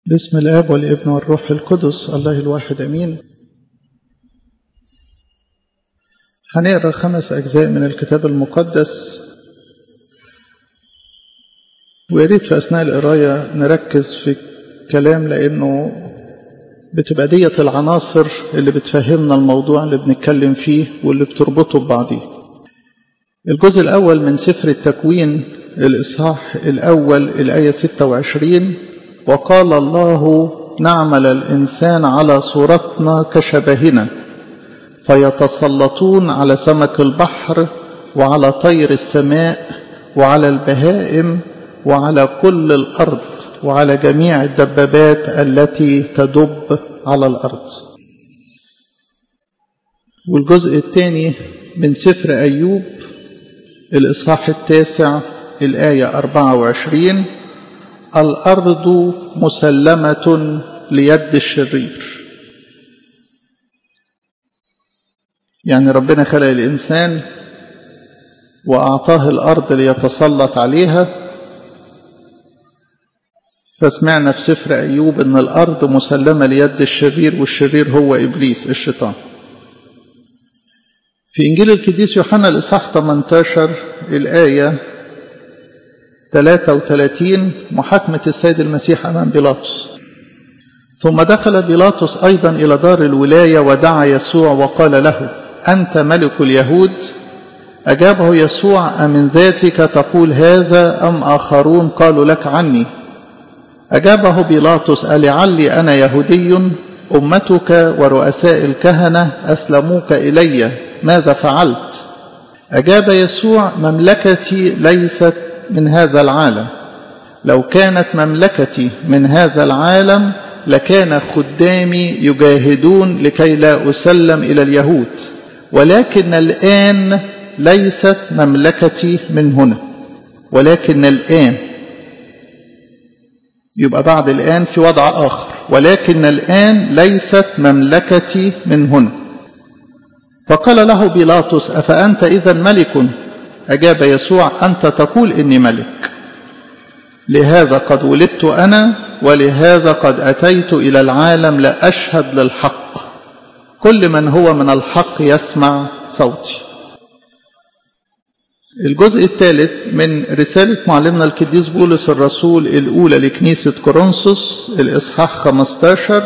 بسم الآب والابن والروح القدس الله الواحد أمين هنقرأ خمس أجزاء من الكتاب المقدس وياريت في أثناء القراية نركز في الكلام لأنه بتبقى ديت العناصر اللي بتفهمنا الموضوع اللي بنتكلم فيه واللي بتربطه ببعضيه الجزء الأول من سفر التكوين الإصحاح الأول الآية 26 وقال الله نعمل الإنسان على صورتنا كشبهنا فيتسلطون على سمك البحر وعلى طير السماء وعلى البهائم وعلى كل الأرض وعلى جميع الدبابات التي تدب على الأرض والجزء الثاني من سفر أيوب الإصحاح التاسع الآية 24 الأرض مسلمة ليد الشرير يعني ربنا خلق الإنسان وأعطاه الأرض ليتسلط عليها فسمعنا في سفر أيوب أن الأرض مسلمة ليد الشرير والشرير هو إبليس الشيطان في إنجيل القديس يوحنا الإصحاح 18 الآية 33 محاكمة السيد المسيح أمام بيلاطس ثم دخل بيلاطس أيضا إلى دار الولاية ودعا يسوع وقال له أنت ملك اليهود أجابه يسوع أمن ذاتك تقول هذا أم آخرون قالوا لك عني أجابه بيلاطس ألعلي أنا يهودي أمتك ورؤساء الكهنة أسلموك إلي ماذا فعلت أجاب يسوع مملكتي ليست من هذا العالم لو كانت مملكتي من هذا العالم لكان خدامي يجاهدون لكي لا أسلم إلى اليهود ولكن الآن ليست مملكتي من هنا ولكن الآن يبقى بعد الآن في وضع آخر ولكن الآن ليست مملكتي من هنا فقال له بيلاطس أفأنت إذا ملك أجاب يسوع أنت تقول إني ملك لهذا قد ولدت أنا ولهذا قد أتيت إلى العالم لأشهد للحق كل من هو من الحق يسمع صوتي الجزء الثالث من رسالة معلمنا القديس بولس الرسول الأولى لكنيسة كورنثوس الإصحاح 15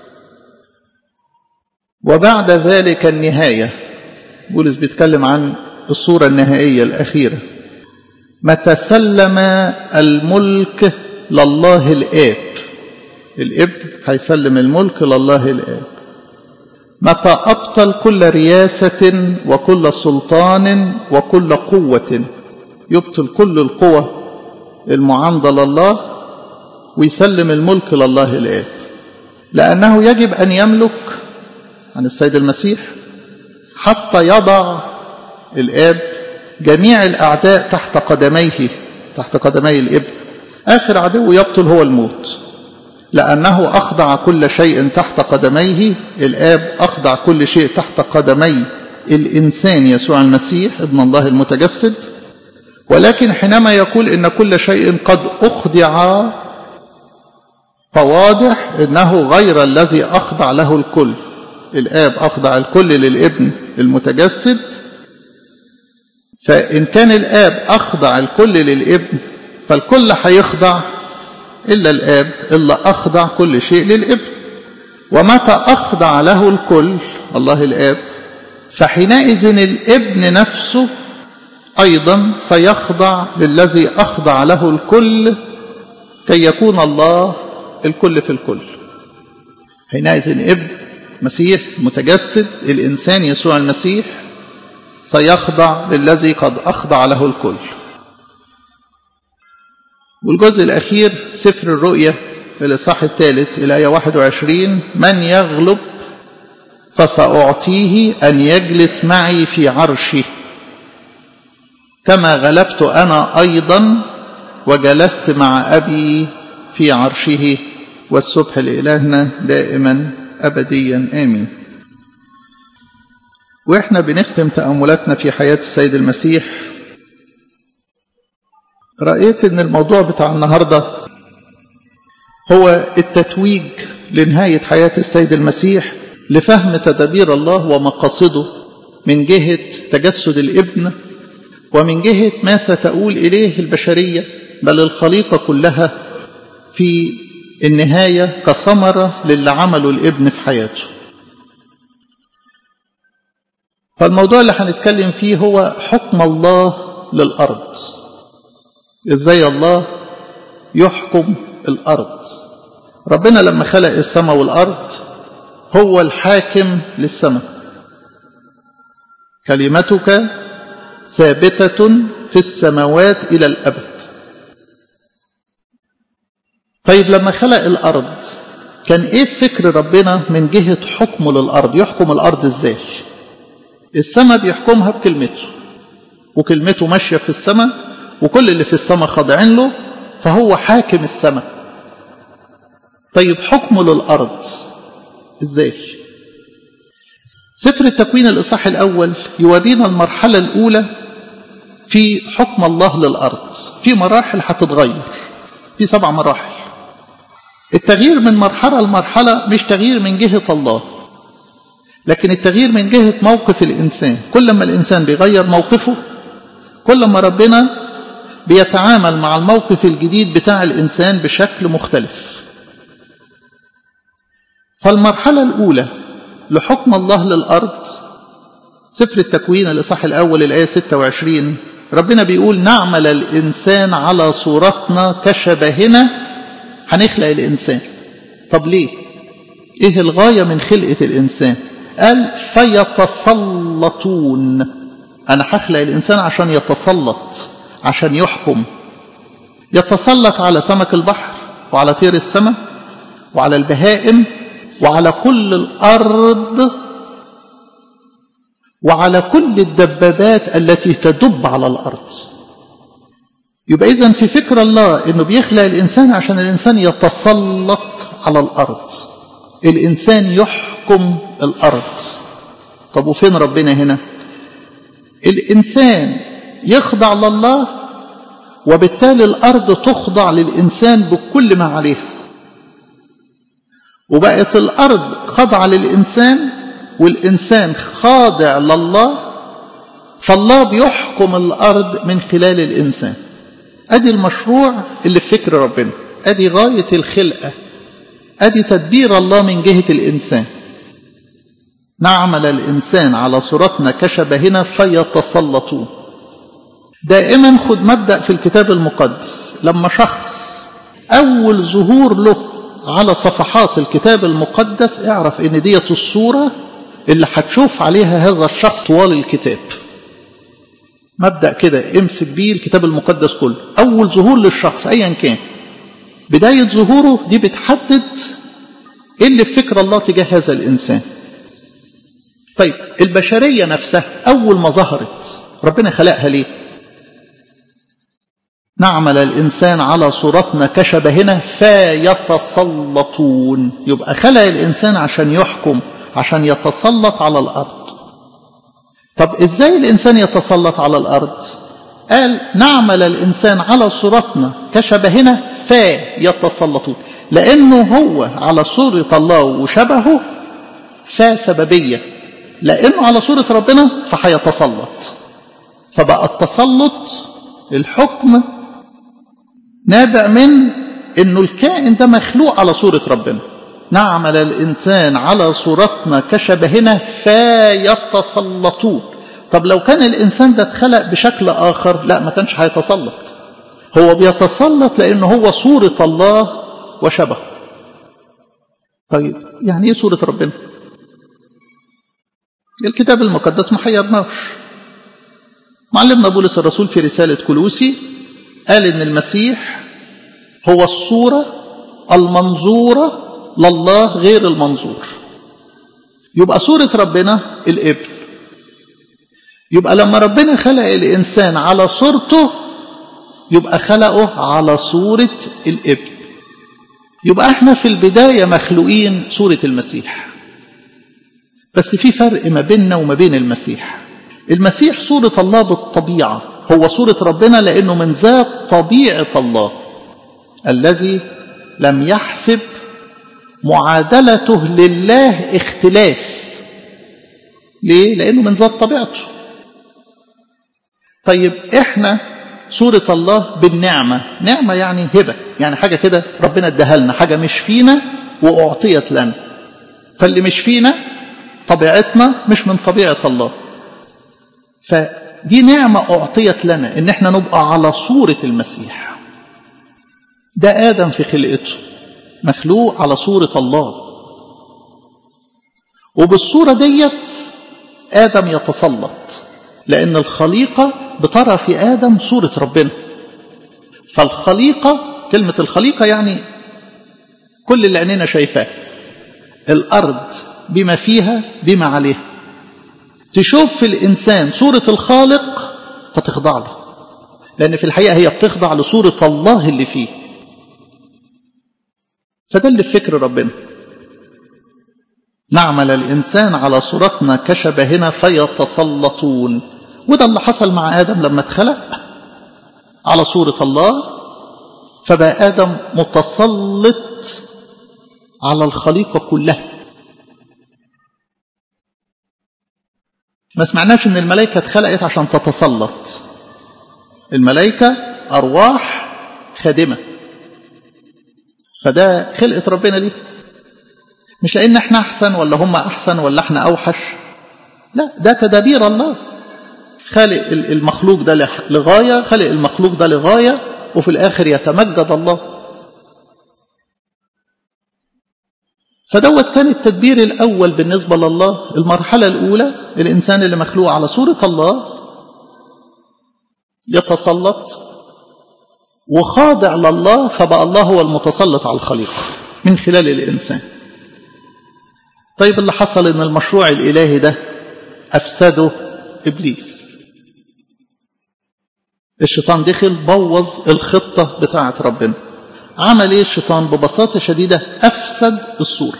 وبعد ذلك النهاية بولس بيتكلم عن الصورة النهائية الأخيرة متى سلم الملك لله الآب الابن هيسلم الملك لله الآب متى أبطل كل رياسة وكل سلطان وكل قوة يبطل كل القوة المعاندة لله ويسلم الملك لله الآب لأنه يجب أن يملك عن السيد المسيح حتى يضع الآب جميع الأعداء تحت قدميه تحت قدمي الابن آخر عدو يبطل هو الموت لأنه أخضع كل شيء تحت قدميه الآب أخضع كل شيء تحت قدمي الإنسان يسوع المسيح ابن الله المتجسد ولكن حينما يقول إن كل شيء قد أخضع فواضح إنه غير الذي أخضع له الكل الآب أخضع الكل للابن المتجسد فإن كان الآب أخضع الكل للابن فالكل هيخضع إلا الآب إلا أخضع كل شيء للابن ومتى أخضع له الكل الله الآب فحينئذ الابن نفسه أيضا سيخضع للذي أخضع له الكل كي يكون الله الكل في الكل حينئذ ابن مسيح متجسد الإنسان يسوع المسيح سيخضع للذي قد أخضع له الكل والجزء الأخير سفر الرؤية الإصحاح الثالث الآية 21 من يغلب فسأعطيه أن يجلس معي في عرشي كما غلبت أنا أيضا وجلست مع أبي في عرشه والسبح لإلهنا دائما أبديا آمين وإحنا بنختم تأملاتنا في حياة السيد المسيح رأيت أن الموضوع بتاع النهاردة هو التتويج لنهاية حياة السيد المسيح لفهم تدابير الله ومقاصده من جهة تجسد الابن ومن جهة ما ستؤول إليه البشرية بل الخليقة كلها في النهاية كثمرة للي عمله الابن في حياته فالموضوع اللي هنتكلم فيه هو حكم الله للأرض إزاي الله يحكم الأرض ربنا لما خلق السماء والأرض هو الحاكم للسماء كلمتك ثابتة في السماوات إلى الأبد طيب لما خلق الأرض كان إيه فكر ربنا من جهة حكمه للأرض يحكم الأرض إزاي السماء بيحكمها بكلمته وكلمته ماشية في السماء وكل اللي في السماء خاضعين له فهو حاكم السماء طيب حكمه للأرض إزاي سفر التكوين الإصحاح الأول يورينا المرحلة الأولى في حكم الله للأرض في مراحل هتتغير في سبع مراحل التغيير من مرحلة لمرحلة مش تغيير من جهة الله لكن التغيير من جهة موقف الإنسان كل ما الإنسان بيغير موقفه كل ما ربنا بيتعامل مع الموقف الجديد بتاع الإنسان بشكل مختلف فالمرحلة الأولى لحكم الله للأرض سفر التكوين الإصحاح الأول الآية 26 ربنا بيقول نعمل الإنسان على صورتنا كشبهنا هنخلق الإنسان طب ليه إيه الغاية من خلقة الإنسان قال فيتسلطون أنا هخلق الإنسان عشان يتسلط عشان يحكم يتسلط على سمك البحر وعلى طير السماء وعلى البهائم وعلى كل الأرض وعلى كل الدبابات التي تدب على الأرض يبقى إذن في فكر الله أنه بيخلق الإنسان عشان الإنسان يتسلط على الأرض الإنسان يحكم الأرض طب وفين ربنا هنا الإنسان يخضع لله وبالتالي الأرض تخضع للإنسان بكل ما عليه وبقت الأرض خاضعة للإنسان والإنسان خاضع لله فالله بيحكم الأرض من خلال الإنسان أدي المشروع اللي في فكر ربنا أدي غاية الخلقة أدي تدبير الله من جهة الإنسان نعمل الإنسان على صورتنا كشبهنا فيتسلطون دائما خد مبدأ في الكتاب المقدس لما شخص أول ظهور له على صفحات الكتاب المقدس اعرف ان ديت الصورة اللي هتشوف عليها هذا الشخص طوال الكتاب مبدأ كده امسك بيه الكتاب المقدس كله أول ظهور للشخص أيا كان بداية ظهوره دي بتحدد ايه اللي في فكر الله تجاه هذا الإنسان طيب البشرية نفسها أول ما ظهرت ربنا خلقها ليه نعمل الإنسان على صورتنا كشبهنا فيتسلطون يبقى خلق الإنسان عشان يحكم عشان يتسلط على الأرض طب إزاي الإنسان يتسلط على الأرض قال نعمل الإنسان على صورتنا كشبهنا فيتسلطون لأنه هو على صورة الله وشبهه فسببية لأنه على صورة ربنا فهيتسلط فبقى التسلط الحكم نابع من انه الكائن ده مخلوق على صورة ربنا نعمل الانسان على صورتنا كشبهنا فيتسلطون طب لو كان الانسان ده اتخلق بشكل اخر لا ما كانش هيتسلط هو بيتسلط لانه هو صورة الله وشبهه طيب يعني ايه صورة ربنا الكتاب المقدس ما حيرناش معلمنا بولس الرسول في رسالة كلوسي قال إن المسيح هو الصورة المنظورة لله غير المنظور يبقى صورة ربنا الابن يبقى لما ربنا خلق الإنسان على صورته يبقى خلقه على صورة الابن يبقى احنا في البداية مخلوقين صورة المسيح بس في فرق ما بيننا وما بين المسيح المسيح صورة الله بالطبيعة هو صورة ربنا لأنه من ذات طبيعة الله الذي لم يحسب معادلته لله اختلاس ليه؟ لأنه من ذات طبيعته طيب احنا صورة الله بالنعمة نعمة يعني هبة يعني حاجة كده ربنا اداها لنا حاجة مش فينا وأعطيت لنا فاللي مش فينا طبيعتنا مش من طبيعة الله فدي نعمة أعطيت لنا إن احنا نبقى على صورة المسيح ده آدم في خلقته مخلوق على صورة الله وبالصورة ديت آدم يتسلط لأن الخليقة بترى في آدم صورة ربنا فالخليقة كلمة الخليقة يعني كل اللي عينينا شايفاه الأرض بما فيها بما عليها تشوف في الإنسان صورة الخالق فتخضع له لأن في الحقيقة هي بتخضع لصورة الله اللي فيه فده اللي في فكر ربنا نعمل الإنسان على صورتنا كشبهنا فيتسلطون وده اللي حصل مع آدم لما اتخلق على صورة الله فبقى آدم متسلط على الخليقة كلها ما سمعناش ان الملائكة اتخلقت عشان تتسلط الملائكة أرواح خادمة فده خلقة ربنا ليه مش لأن احنا أحسن ولا هم أحسن ولا احنا أوحش لا ده تدابير الله خالق المخلوق ده لغاية خالق المخلوق ده لغاية وفي الآخر يتمجد الله فدوت كان التدبير الأول بالنسبة لله المرحلة الأولى الإنسان اللي مخلوق على صورة الله يتسلط وخاضع لله فبقى الله هو المتسلط على الخليقة من خلال الإنسان طيب اللي حصل ان المشروع الإلهي ده أفسده إبليس الشيطان دخل بوظ الخطة بتاعة ربنا عمل ايه الشيطان ببساطة شديدة أفسد الصورة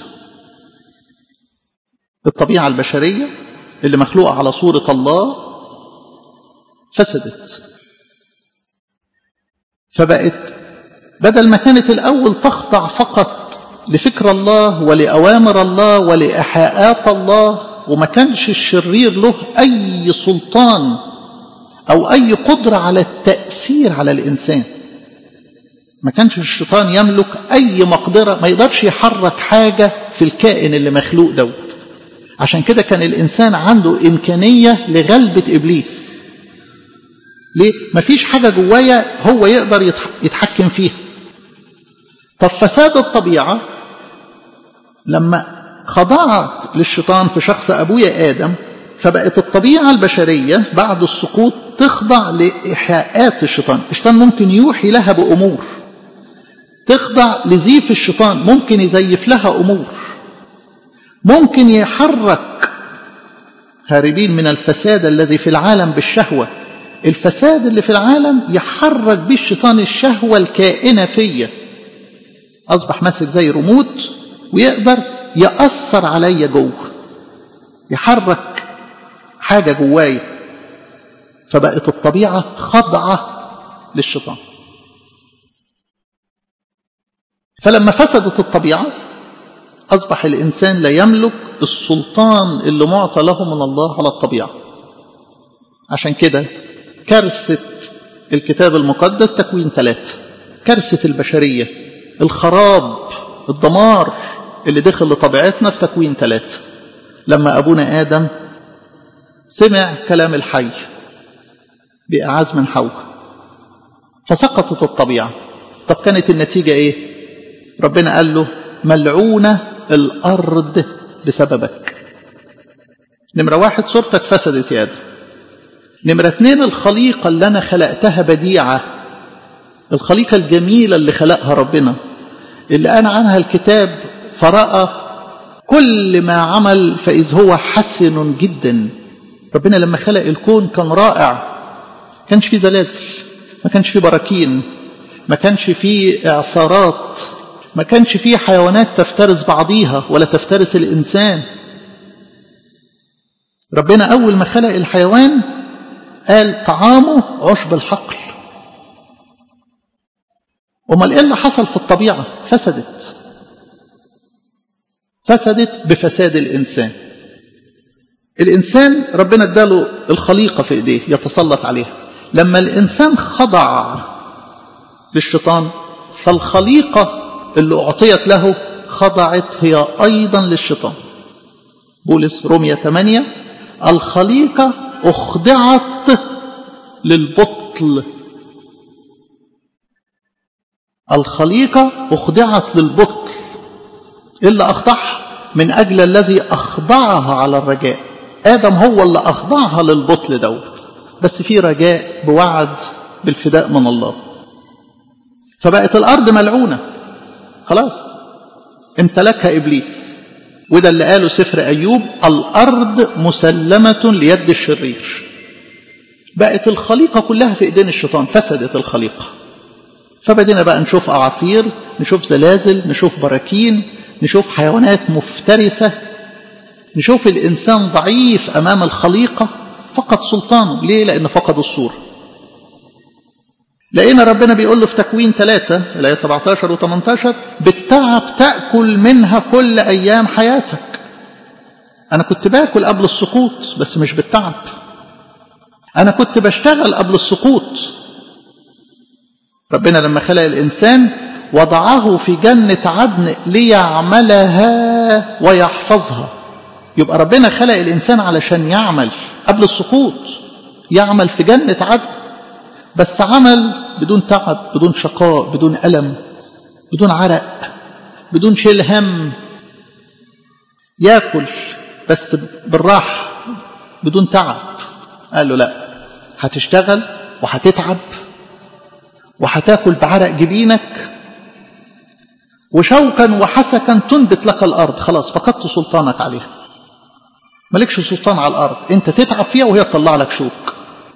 الطبيعة البشرية اللي مخلوقة على صورة الله فسدت فبقت بدل ما كانت الأول تخضع فقط لفكر الله ولأوامر الله ولإيحاءات الله وما كانش الشرير له أي سلطان أو أي قدرة على التأثير على الإنسان ما كانش الشيطان يملك أي مقدرة ما يقدرش يحرك حاجة في الكائن اللي مخلوق دوت عشان كده كان الإنسان عنده إمكانية لغلبة إبليس ليه؟ مفيش حاجة جوايا هو يقدر يتحكم فيها طب فساد الطبيعة لما خضعت للشيطان في شخص أبويا آدم فبقت الطبيعة البشرية بعد السقوط تخضع لإيحاءات الشيطان الشيطان ممكن يوحي لها بأمور تخضع لزيف الشيطان ممكن يزيف لها أمور ممكن يحرك هاربين من الفساد الذي في العالم بالشهوة الفساد اللي في العالم يحرك به الشيطان الشهوة الكائنة فيا أصبح ماسك زي ريموت ويقدر يأثر عليا جوه يحرك حاجة جوايا فبقت الطبيعة خضعة للشيطان فلما فسدت الطبيعة أصبح الإنسان لا يملك السلطان اللي معطى له من الله على الطبيعة عشان كده كارثة الكتاب المقدس تكوين ثلاثة كارثة البشرية الخراب الدمار اللي دخل لطبيعتنا في تكوين ثلاثة لما أبونا آدم سمع كلام الحي بإعاز من حواء فسقطت الطبيعة طب كانت النتيجة إيه ربنا قال له ملعونة الأرض بسببك نمرة واحد صورتك فسدت يا آدم نمرة اتنين الخليقة اللي أنا خلقتها بديعة الخليقة الجميلة اللي خلقها ربنا اللي أنا عنها الكتاب فرأى كل ما عمل فإذ هو حسن جدا ربنا لما خلق الكون كان رائع كانش فيه زلازل ما كانش فيه براكين ما كانش فيه إعصارات ما كانش فيه حيوانات تفترس بعضيها ولا تفترس الإنسان ربنا أول ما خلق الحيوان قال طعامه عشب الحقل امال ايه اللي حصل في الطبيعه فسدت فسدت بفساد الانسان الانسان ربنا اداله الخليقه في ايديه يتسلط عليها لما الانسان خضع للشيطان فالخليقه اللي اعطيت له خضعت هي ايضا للشيطان بولس رومية 8 الخليقه اخضعت للبطل الخليقة أخضعت للبطل إلا أخضعها من أجل الذي أخضعها على الرجاء آدم هو اللي أخضعها للبطل دوت بس في رجاء بوعد بالفداء من الله فبقت الأرض ملعونة خلاص امتلكها إبليس وده اللي قاله سفر أيوب الأرض مسلمة ليد الشرير بقت الخليقة كلها في إيدين الشيطان فسدت الخليقة فبدينا بقى نشوف أعاصير نشوف زلازل نشوف براكين نشوف حيوانات مفترسة نشوف الإنسان ضعيف أمام الخليقة فقد سلطانه ليه؟ لأن فقد الصورة لقينا ربنا بيقول له في تكوين ثلاثة الآية 17 و 18 بالتعب تأكل منها كل أيام حياتك أنا كنت باكل قبل السقوط بس مش بالتعب أنا كنت بشتغل قبل السقوط ربنا لما خلق الإنسان وضعه في جنة عدن ليعملها ويحفظها يبقى ربنا خلق الإنسان علشان يعمل قبل السقوط يعمل في جنة عدن بس عمل بدون تعب بدون شقاء بدون ألم بدون عرق بدون شيل هم ياكل بس بالراحة بدون تعب قال له لا هتشتغل وهتتعب وهتاكل بعرق جبينك وشوكا وحسكا تنبت لك الأرض خلاص فقدت سلطانك عليها مالكش سلطان على الأرض أنت تتعب فيها وهي تطلع لك شوك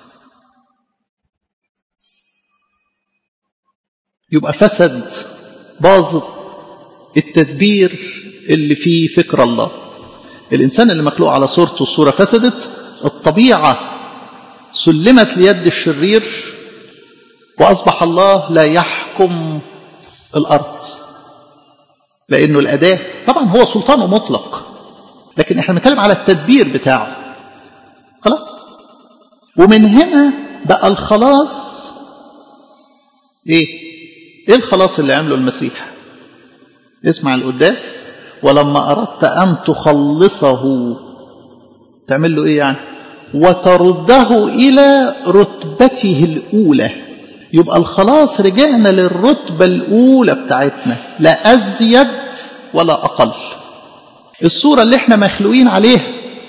يبقى فسد باظ التدبير اللي فيه فكر الله الإنسان اللي مخلوق على صورته الصورة فسدت الطبيعة سلمت ليد الشرير وأصبح الله لا يحكم الأرض لأنه الأداة طبعا هو سلطانه مطلق لكن احنا بنتكلم على التدبير بتاعه خلاص ومن هنا بقى الخلاص ايه ايه الخلاص اللي عمله المسيح اسمع القداس ولما اردت ان تخلصه تعمل له ايه يعني وترده الى رتبته الاولى يبقى الخلاص رجعنا للرتبه الاولى بتاعتنا لا ازيد ولا اقل الصوره اللي احنا مخلوقين عليها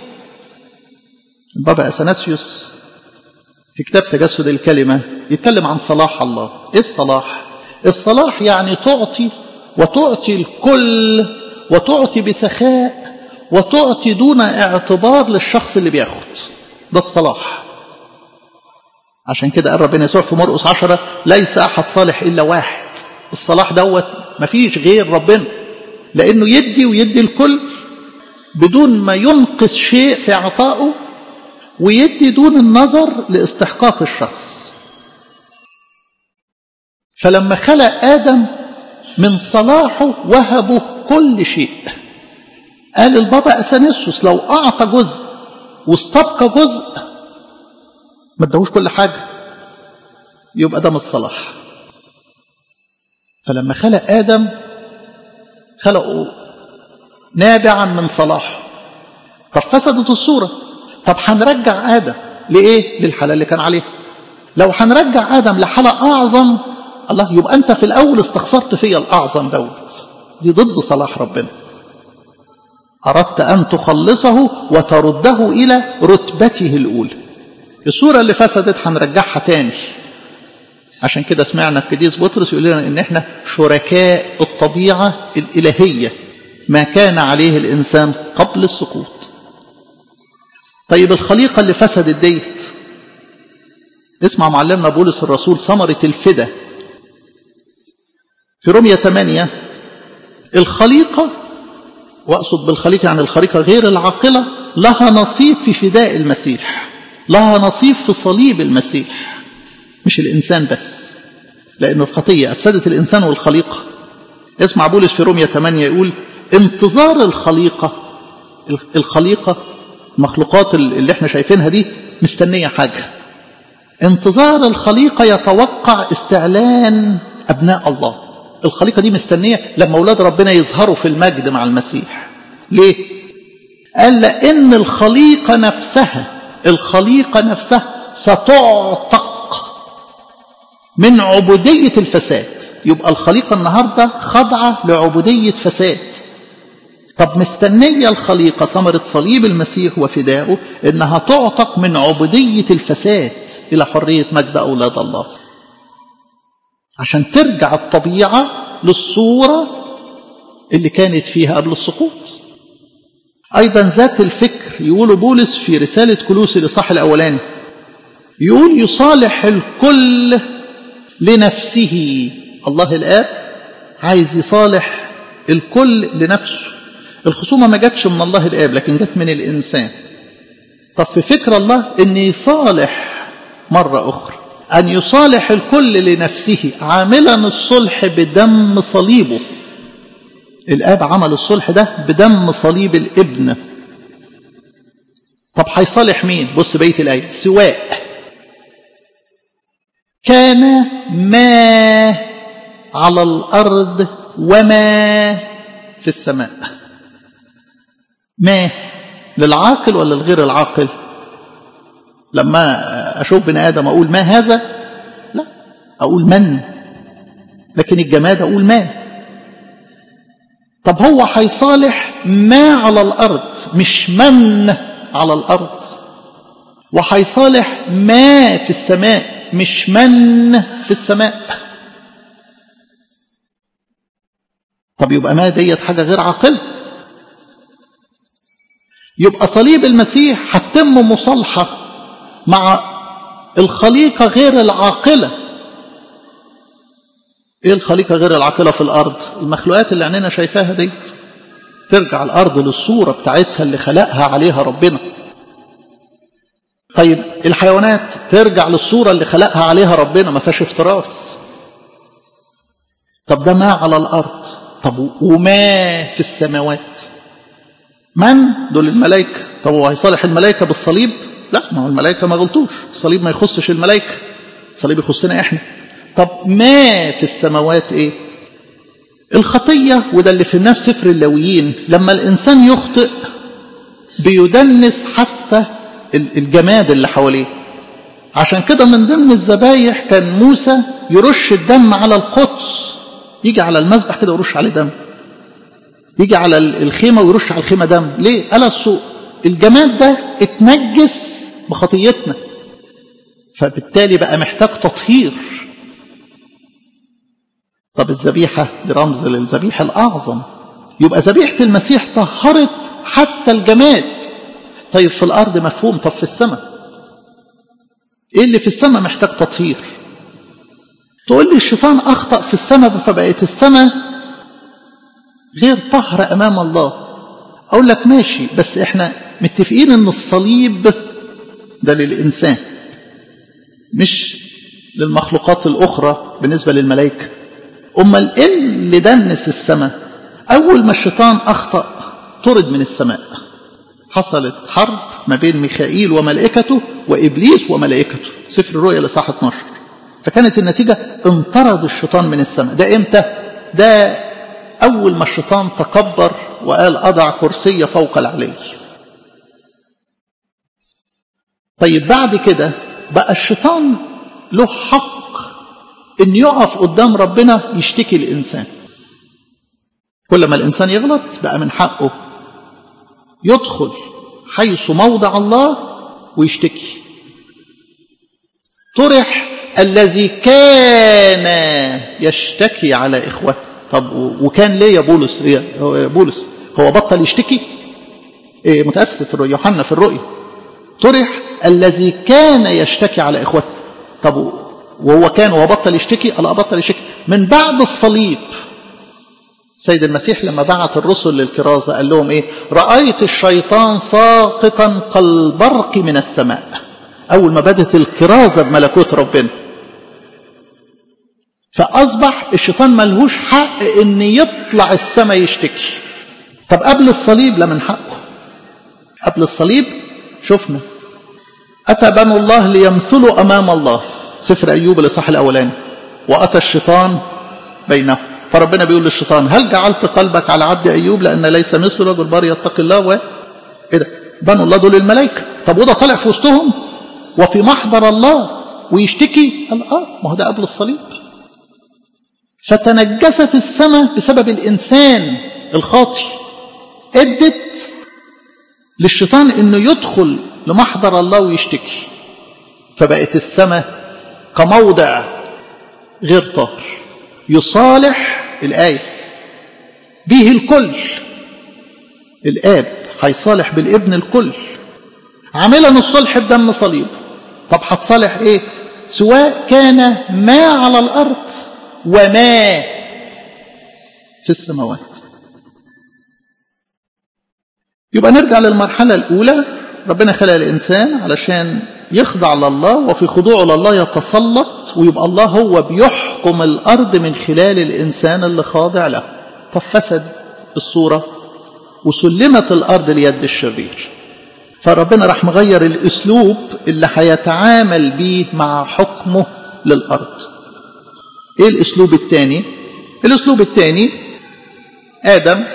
البابا اثناسيوس في كتاب تجسد الكلمه يتكلم عن صلاح الله ايه الصلاح الصلاح يعني تعطي وتعطي الكل وتعطي بسخاء وتعطي دون اعتبار للشخص اللي بياخد ده الصلاح عشان كده قال ربنا يسوع في مرقس عشرة ليس أحد صالح إلا واحد الصلاح دوت مفيش غير ربنا لأنه يدي ويدي الكل بدون ما ينقص شيء في عطائه ويدي دون النظر لاستحقاق الشخص فلما خلق آدم من صلاحه وهبه كل شيء قال البابا أثناسيوس لو أعطى جزء واستبقى جزء ما اداهوش كل حاجة يبقى ده من الصلاح فلما خلق آدم خلقه نابعا من صلاحه طب فسدت الصورة طب هنرجع آدم لإيه؟ للحالة اللي كان عليها لو هنرجع آدم لحالة أعظم الله يبقى أنت في الأول استخسرت فيا الأعظم دوت دي ضد صلاح ربنا أردت أن تخلصه وترده إلى رتبته الأولى الصورة اللي فسدت هنرجعها تاني عشان كده سمعنا القديس بطرس يقول لنا ان احنا شركاء الطبيعة الإلهية ما كان عليه الإنسان قبل السقوط طيب الخليقة اللي فسدت ديت اسمع معلمنا بولس الرسول ثمرة الفدا في رمية 8 الخليقة وأقصد بالخليقة يعني الخليقة غير العاقلة لها نصيب في فداء المسيح لها نصيب في صليب المسيح مش الإنسان بس لأن الخطية أفسدت الإنسان والخليقة اسمع بولس في رومية 8 يقول انتظار الخليقة الخليقة المخلوقات اللي احنا شايفينها دي مستنية حاجة انتظار الخليقة يتوقع استعلان أبناء الله الخليقة دي مستنية لما أولاد ربنا يظهروا في المجد مع المسيح ليه؟ قال لأن الخليقة نفسها الخليقة نفسها ستعتق من عبودية الفساد يبقى الخليقة النهاردة خاضعة لعبودية فساد طب مستنية الخليقة ثمرة صليب المسيح وفدائه إنها تعتق من عبودية الفساد إلى حرية مجد أولاد الله عشان ترجع الطبيعة للصورة اللي كانت فيها قبل السقوط أيضا ذات الفكر يقول بولس في رسالة كلوسي لصح الأولاني يقول يصالح الكل لنفسه الله الآب عايز يصالح الكل لنفسه الخصومة ما جاتش من الله الآب لكن جت من الإنسان طب في فكر الله أن يصالح مرة أخرى أن يصالح الكل لنفسه عاملا الصلح بدم صليبه الآب عمل الصلح ده بدم صليب الابن طب هيصالح مين بص بيت الآية سواء كان ما على الأرض وما في السماء ما للعاقل ولا للغير العاقل لما أشوف بني آدم أقول ما هذا لا أقول من لكن الجماد أقول ما طب هو هيصالح ما على الأرض مش من على الأرض وهيصالح ما في السماء مش من في السماء طب يبقى ما ديت حاجة غير عاقلة يبقى صليب المسيح هتتم مصالحة مع الخليقة غير العاقلة ايه الخليقة غير العاقلة في الأرض المخلوقات اللي عيننا شايفاها ديت ترجع الأرض للصورة بتاعتها اللي خلقها عليها ربنا طيب الحيوانات ترجع للصورة اللي خلقها عليها ربنا ما فيهاش افتراس طب ده ما على الأرض طب وما في السماوات من دول الملائكة طب هو هيصالح الملائكة بالصليب لا ما هو الملائكة ما غلطوش الصليب ما يخصش الملائكة الصليب يخصنا احنا طب ما في السماوات ايه الخطية وده اللي في النفس سفر اللويين لما الإنسان يخطئ بيدنس حتى الجماد اللي حواليه عشان كده من ضمن الذبايح كان موسى يرش الدم على القدس يجي على المذبح كده ويرش عليه دم يجي على الخيمة ويرش على الخيمة دم ليه؟ قال السوق الجماد ده اتنجس بخطيتنا فبالتالي بقى محتاج تطهير طب الذبيحة دي رمز للذبيحة الأعظم يبقى ذبيحة المسيح طهرت حتى الجماد طيب في الأرض مفهوم طب في السماء إيه اللي في السماء محتاج تطهير تقول لي الشيطان أخطأ في السماء فبقت السماء غير طهر أمام الله أقول لك ماشي بس إحنا متفقين إن الصليب ده للإنسان مش للمخلوقات الأخرى بالنسبة للملائكة أمال إيه اللي دنس السماء أول ما الشيطان أخطأ طرد من السماء حصلت حرب ما بين ميخائيل وملائكته وإبليس وملائكته سفر الرؤيا لصح 12 فكانت النتيجة انطرد الشيطان من السماء ده إمتى ده أول ما الشيطان تكبر وقال أضع كرسي فوق العلي طيب بعد كده بقى الشيطان له حق ان يقف قدام ربنا يشتكي الانسان كل ما الانسان يغلط بقى من حقه يدخل حيث موضع الله ويشتكي طرح الذي كان يشتكي على اخوته طب وكان ليه يا بولس إيه يا بولس هو بطل يشتكي إيه متاسف يوحنا في الرؤيا طرح الذي كان يشتكي على اخوته طب وهو كان وهو بطل يشتكي الله بطل يشتكي من بعد الصليب سيد المسيح لما بعت الرسل للكرازة قال لهم ايه رأيت الشيطان ساقطا كالبرق من السماء أول ما بدت الكرازة بملكوت ربنا فأصبح الشيطان ملهوش حق إن يطلع السماء يشتكي طب قبل الصليب لا من حقه قبل الصليب شفنا أتى بنو الله ليمثلوا أمام الله سفر أيوب الإصحاح الأولاني وأتى الشيطان بينهم فربنا بيقول للشيطان هل جعلت قلبك على عبد أيوب لأن ليس مثل رجل بار يتقي الله و إيه ده بنو الله دول الملائكة طب وده طالع في وسطهم وفي محضر الله ويشتكي قال آه ما هو ده قبل الصليب فتنجست السماء بسبب الإنسان الخاطي ادت للشيطان انه يدخل لمحضر الله ويشتكي فبقت السماء كموضع غير طاهر يصالح الآية به الكل الآب هيصالح بالابن الكل عاملا الصلح بدم صليب طب هتصالح ايه سواء كان ما على الأرض وما في السماوات يبقى نرجع للمرحلة الأولى ربنا خلق الإنسان علشان يخضع لله وفي خضوعه لله يتسلط ويبقى الله هو بيحكم الأرض من خلال الإنسان اللي خاضع له طب فسد الصورة وسلمت الأرض ليد الشرير فربنا راح مغير الأسلوب اللي هيتعامل بيه مع حكمه للأرض إيه الأسلوب الثاني الأسلوب الثاني آدم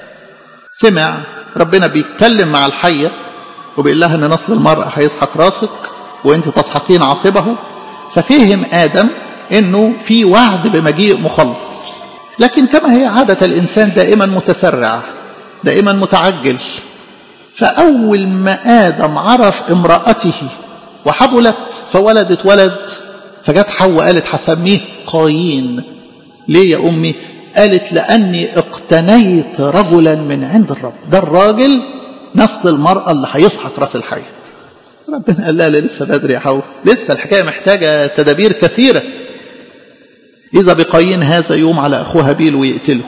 سمع ربنا بيتكلم مع الحية وبيقول لها ان نسل المرأة هيسحق راسك وانت تسحقين عاقبه ففهم آدم انه في وعد بمجيء مخلص لكن كما هي عادة الإنسان دائما متسرع دائما متعجل فأول ما آدم عرف امرأته وحبلت فولدت ولد فجت حواء قالت هسميه قايين ليه يا أمي قالت لأني اقتنيت رجلا من عند الرب ده الراجل نسل المرأة اللي هيسحق راس الحية ربنا قال لا لسه بدري يا حواء لسه الحكاية محتاجة تدابير كثيرة إذا بقايين هذا يوم على أخوه هابيل ويقتله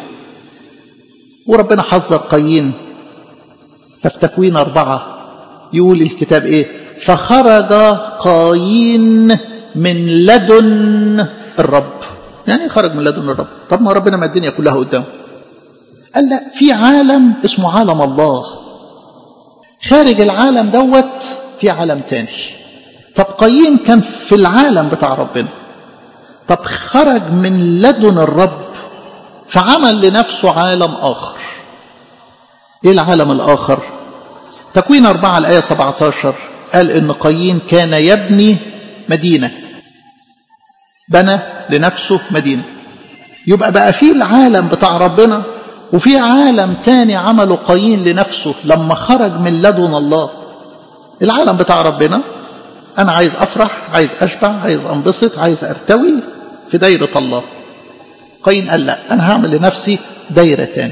وربنا حذر قايين ففي تكوين أربعة يقول الكتاب إيه فخرج قايين من لدن الرب يعني خرج من لدن الرب طب ما ربنا ما الدنيا كلها قدامه قال لا في عالم اسمه عالم الله خارج العالم دوت في عالم تاني طب قايين كان في العالم بتاع ربنا طب خرج من لدن الرب فعمل لنفسه عالم آخر ايه العالم الآخر تكوين أربعة الآية 17 قال إن قايين كان يبني مدينة بنى لنفسه مدينة يبقى بقى في العالم بتاع ربنا وفي عالم تاني عمله قايين لنفسه لما خرج من لدن الله العالم بتاع ربنا أنا عايز أفرح عايز أشبع عايز أنبسط عايز أرتوي في دايرة الله قايين قال لا أنا هعمل لنفسي دايرة تاني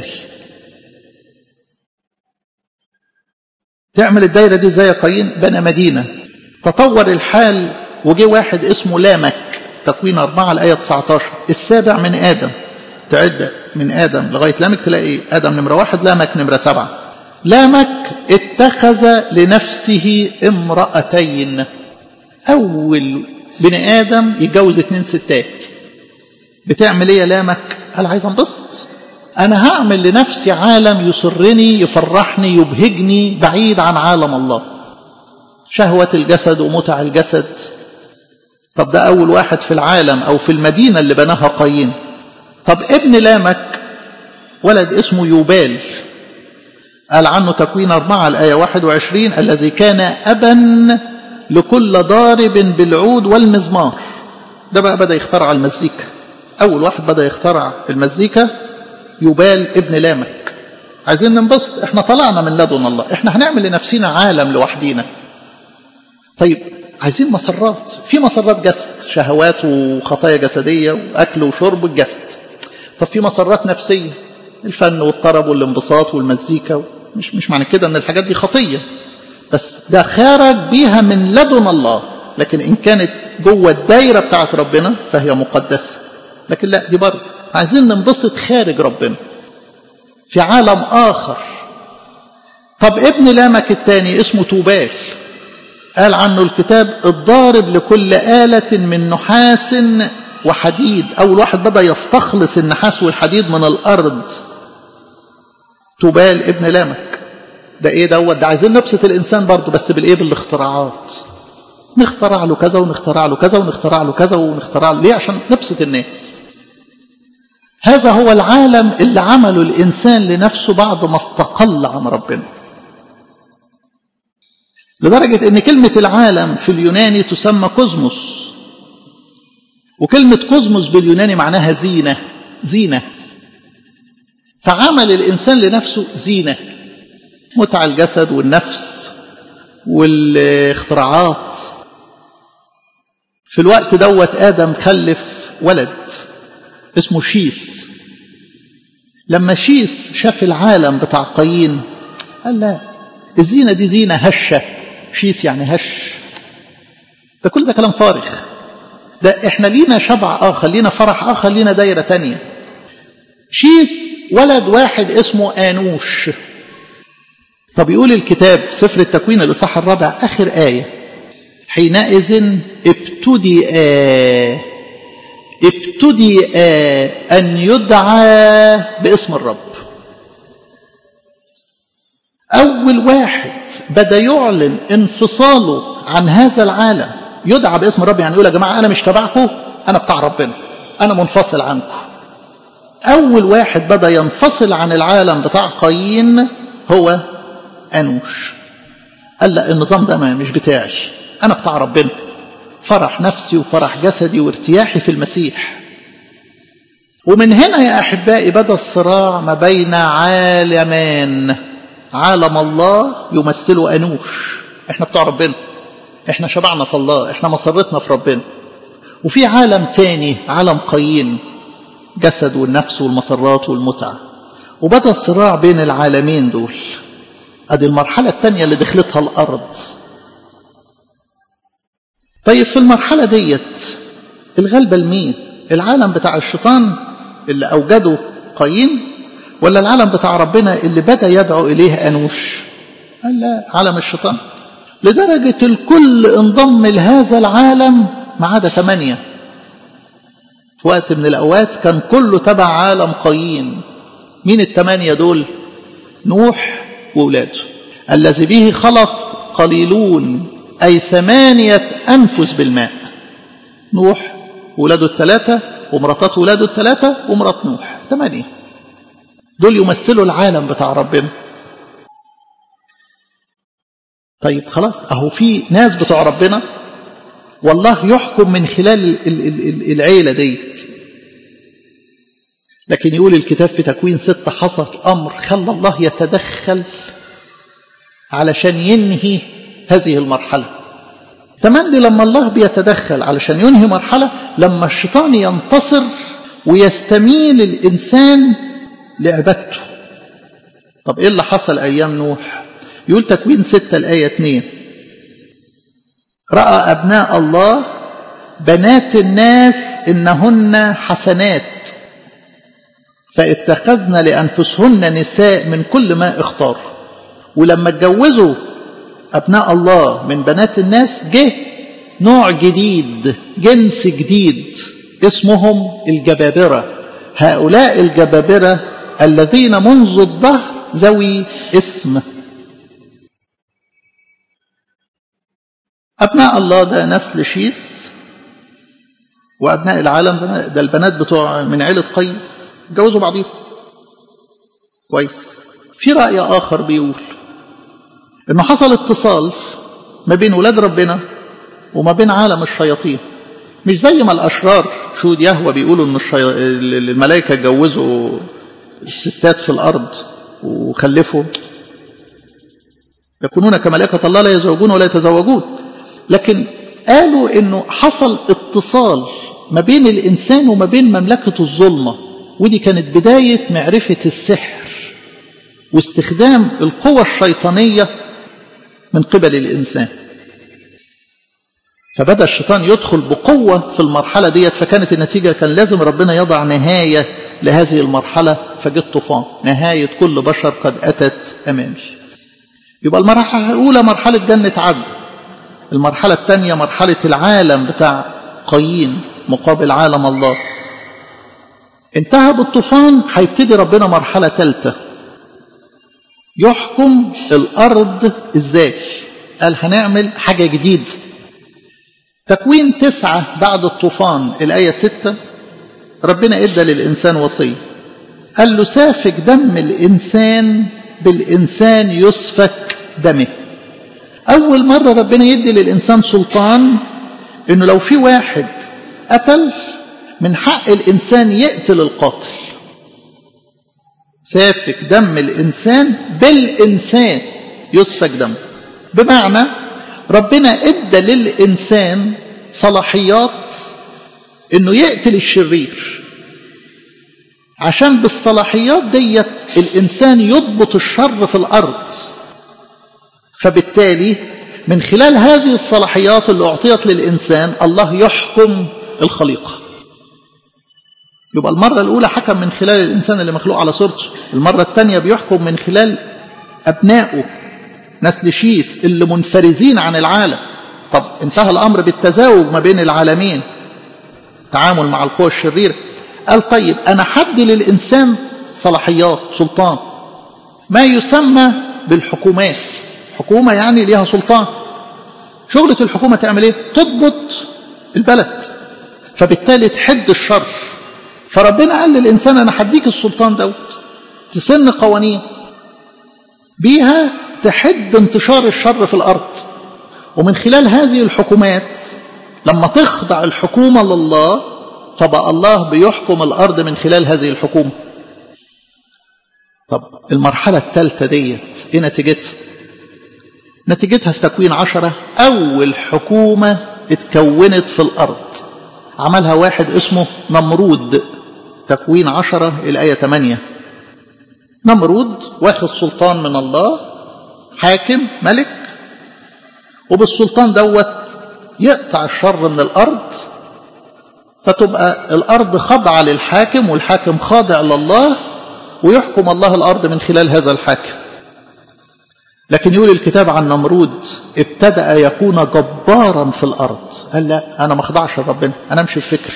تعمل الدايرة دي زي قايين بنى مدينة تطور الحال وجه واحد اسمه لامك تكوين أربعة الآية 19 السابع من آدم تعد من آدم لغاية لامك تلاقي آدم نمرة واحد لامك نمرة سبعة لامك اتخذ لنفسه امرأتين أول بني آدم يتجوز اتنين ستات بتعمل ايه يا لامك قال عايز انبسط انا هعمل لنفسي عالم يسرني يفرحني يبهجني بعيد عن عالم الله شهوة الجسد ومتع الجسد طب ده أول واحد في العالم أو في المدينة اللي بناها قايين طب ابن لامك ولد اسمه يوبال قال عنه تكوين أربعة الآية 21 الذي كان أبا لكل ضارب بالعود والمزمار ده بقى بدأ يخترع المزيكا أول واحد بدأ يخترع المزيكا يبال ابن لامك عايزين ننبسط احنا طلعنا من لدن الله احنا هنعمل لنفسنا عالم لوحدينا طيب عايزين مسرات في مسرات جسد شهوات وخطايا جسدية وأكل وشرب الجسد طب في مسرات نفسية الفن والطرب والانبساط والمزيكا مش مش معنى كده ان الحاجات دي خطية بس ده خارج بيها من لدن الله لكن إن كانت جوه الدايرة بتاعت ربنا فهي مقدسة لكن لا دي برضه عايزين ننبسط خارج ربنا في عالم آخر طب ابن لامك الثاني اسمه توبال قال عنه الكتاب الضارب لكل آلة من نحاس وحديد أول واحد بدأ يستخلص النحاس والحديد من الأرض تبال ابن لامك ده ايه دوت ده عايزين نبسط الانسان برضه بس بالايه بالاختراعات نخترع له كذا ونخترع له كذا ونخترع له كذا ونخترع له ليه عشان نبسط الناس هذا هو العالم اللي عمله الانسان لنفسه بعد ما استقل عن ربنا لدرجة ان كلمة العالم في اليوناني تسمى كوزموس وكلمة كوزموس باليوناني معناها زينة زينة فعمل الإنسان لنفسه زينة متع الجسد والنفس والاختراعات في الوقت دوت آدم خلف ولد اسمه شيس لما شيس شاف العالم بتاع قايين قال لا الزينة دي زينة هشة شيس يعني هش ده كل ده كلام فارغ ده احنا لينا شبع آخر لينا فرح آخر لينا دايرة تانية شيس ولد واحد اسمه آنوش طب يقول الكتاب سفر التكوين الإصحاح الرابع آخر آية حينئذ ابتدئ ابتدئ أن يدعى باسم الرب أول واحد بدأ يعلن انفصاله عن هذا العالم يدعى باسم الرب يعني يقول يا جماعة أنا مش تبعكم أنا بتاع ربنا أنا منفصل عنكم أول واحد بدأ ينفصل عن العالم بتاع قايين هو أنوش قال لا النظام ده ما مش بتاعي أنا بتاع ربنا فرح نفسي وفرح جسدي وارتياحي في المسيح ومن هنا يا أحبائي بدأ الصراع ما بين عالمان عالم الله يمثله أنوش احنا بتوع ربنا احنا شبعنا في الله احنا مسرتنا في ربنا وفي عالم تاني عالم قايين جسد والنفس والمسرات والمتعة وبدأ الصراع بين العالمين دول ادي المرحلة التانية اللي دخلتها الأرض طيب في المرحلة ديت الغلبة لمين العالم بتاع الشيطان اللي أوجده قايين ولا العالم بتاع ربنا اللي بدأ يدعو إليه أنوش قال لا عالم الشيطان لدرجة الكل انضم لهذا العالم ما عدا ثمانية في وقت من الأوقات كان كله تبع عالم قايين مين الثمانية دول نوح وولاده الذي به خلف قليلون أي ثمانية أنفس بالماء نوح ولاده الثلاثة ومراتات ولاده الثلاثة ومرات نوح ثمانية دول يمثلوا العالم بتاع ربنا طيب خلاص اهو في ناس بتوع ربنا والله يحكم من خلال العيلة ديت لكن يقول الكتاب في تكوين ستة حصل أمر خلى الله يتدخل علشان ينهي هذه المرحلة تملي لما الله بيتدخل علشان ينهي مرحلة لما الشيطان ينتصر ويستميل الإنسان لعبادته طب إيه اللي حصل أيام نوح يقول تكوين ستة الآية 2 رأى أبناء الله بنات الناس إنهن حسنات فاتخذن لأنفسهن نساء من كل ما اختار ولما اتجوزوا أبناء الله من بنات الناس جه نوع جديد جنس جديد اسمهم الجبابرة هؤلاء الجبابرة الذين منذ الظهر ذوي اسم أبناء الله ده نسل شيس وأبناء العالم ده, ده البنات بتوع من عيلة قيم اتجوزوا بعضيهم كويس في رأي آخر بيقول إنه حصل اتصال ما بين ولاد ربنا وما بين عالم الشياطين مش زي ما الأشرار شهود يهوى بيقولوا إن الشي... الملائكة اتجوزوا الستات في الأرض وخلفوا يكونون كملائكة الله لا يزوجون ولا يتزوجون لكن قالوا إنه حصل اتصال ما بين الإنسان وما بين مملكة الظلمة ودي كانت بداية معرفة السحر واستخدام القوى الشيطانية من قبل الإنسان فبدأ الشيطان يدخل بقوة في المرحلة ديت فكانت النتيجة كان لازم ربنا يضع نهاية لهذه المرحلة فجت طوفان نهاية كل بشر قد أتت أمامي يبقى المرحلة الأولى مرحلة جنة عدن المرحلة الثانية مرحلة العالم بتاع قايين مقابل عالم الله انتهى بالطوفان هيبتدي ربنا مرحلة ثالثة يحكم الأرض إزاي قال هنعمل حاجة جديدة تكوين تسعة بعد الطوفان الآية ستة ربنا إدى للإنسان وصية قال له سافك دم الإنسان بالإنسان يسفك دمه أول مرة ربنا يدي للإنسان سلطان إنه لو في واحد قتل من حق الإنسان يقتل القاتل سافك دم الإنسان بالإنسان يسفك دم بمعنى ربنا ادى للإنسان صلاحيات إنه يقتل الشرير عشان بالصلاحيات ديت الإنسان يضبط الشر في الأرض فبالتالي من خلال هذه الصلاحيات اللي أعطيت للإنسان الله يحكم الخليقة يبقى المرة الأولى حكم من خلال الإنسان اللي مخلوق على صورته المرة الثانية بيحكم من خلال أبنائه نسل شيس اللي منفرزين عن العالم طب انتهى الأمر بالتزاوج ما بين العالمين تعامل مع القوى الشريرة قال طيب أنا حدي للإنسان صلاحيات سلطان ما يسمى بالحكومات حكومة يعني ليها سلطان شغلة الحكومة تعمل ايه تضبط البلد فبالتالي تحد الشر فربنا قال للإنسان أنا هديك السلطان دوت تسن قوانين بيها تحد انتشار الشر في الأرض ومن خلال هذه الحكومات لما تخضع الحكومة لله فبقى الله بيحكم الأرض من خلال هذه الحكومة طب المرحلة الثالثة ديت ايه نتيجتها نتيجتها في تكوين عشرة أول حكومة اتكونت في الأرض عملها واحد اسمه نمرود تكوين عشرة الآية 8 نمرود واخد سلطان من الله حاكم ملك وبالسلطان دوت يقطع الشر من الأرض فتبقى الأرض خاضعة للحاكم والحاكم خاضع لله ويحكم الله الأرض من خلال هذا الحاكم لكن يقول الكتاب عن نمرود ابتدأ يكون جبارا في الأرض قال لا أنا ما اخضعش لربنا أنا أمشي بفكري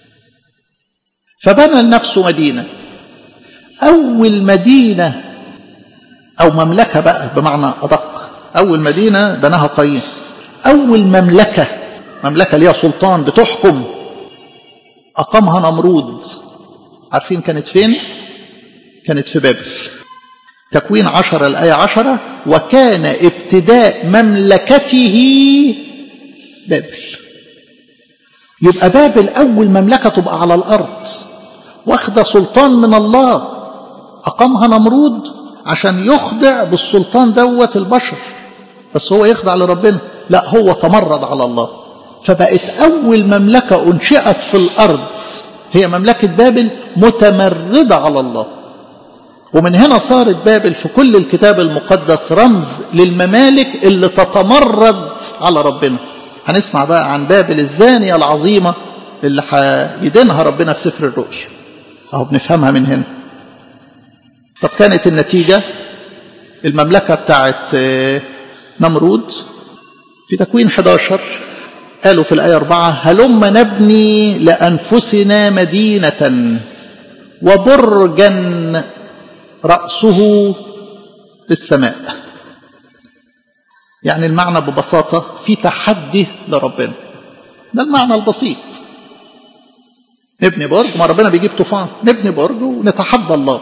فبنى لنفسه مدينة أول مدينة أو مملكة بقى بمعنى أدق أول مدينة بناها قايين أول مملكة مملكة ليها سلطان بتحكم أقامها نمرود عارفين كانت فين؟ كانت في بابل تكوين عشرة الآية عشرة وكان ابتداء مملكته بابل يبقى بابل أول مملكة تبقى على الأرض واخدة سلطان من الله أقامها نمرود عشان يخضع بالسلطان دوت البشر بس هو يخضع لربنا لا هو تمرد على الله فبقت أول مملكة أنشئت في الأرض هي مملكة بابل متمردة على الله ومن هنا صارت بابل في كل الكتاب المقدس رمز للممالك اللي تتمرد على ربنا هنسمع بقى عن بابل الزانية العظيمة اللي هيدينها ربنا في سفر الرؤيا أهو بنفهمها من هنا طب كانت النتيجة المملكة بتاعت نمرود في تكوين 11 قالوا في الآية 4 هلم نبني لأنفسنا مدينة وبرجا رأسه بالسماء يعني المعنى ببساطة في تحدي لربنا ده المعنى البسيط نبني برج ما ربنا بيجيب طوفان نبني برج ونتحدى الله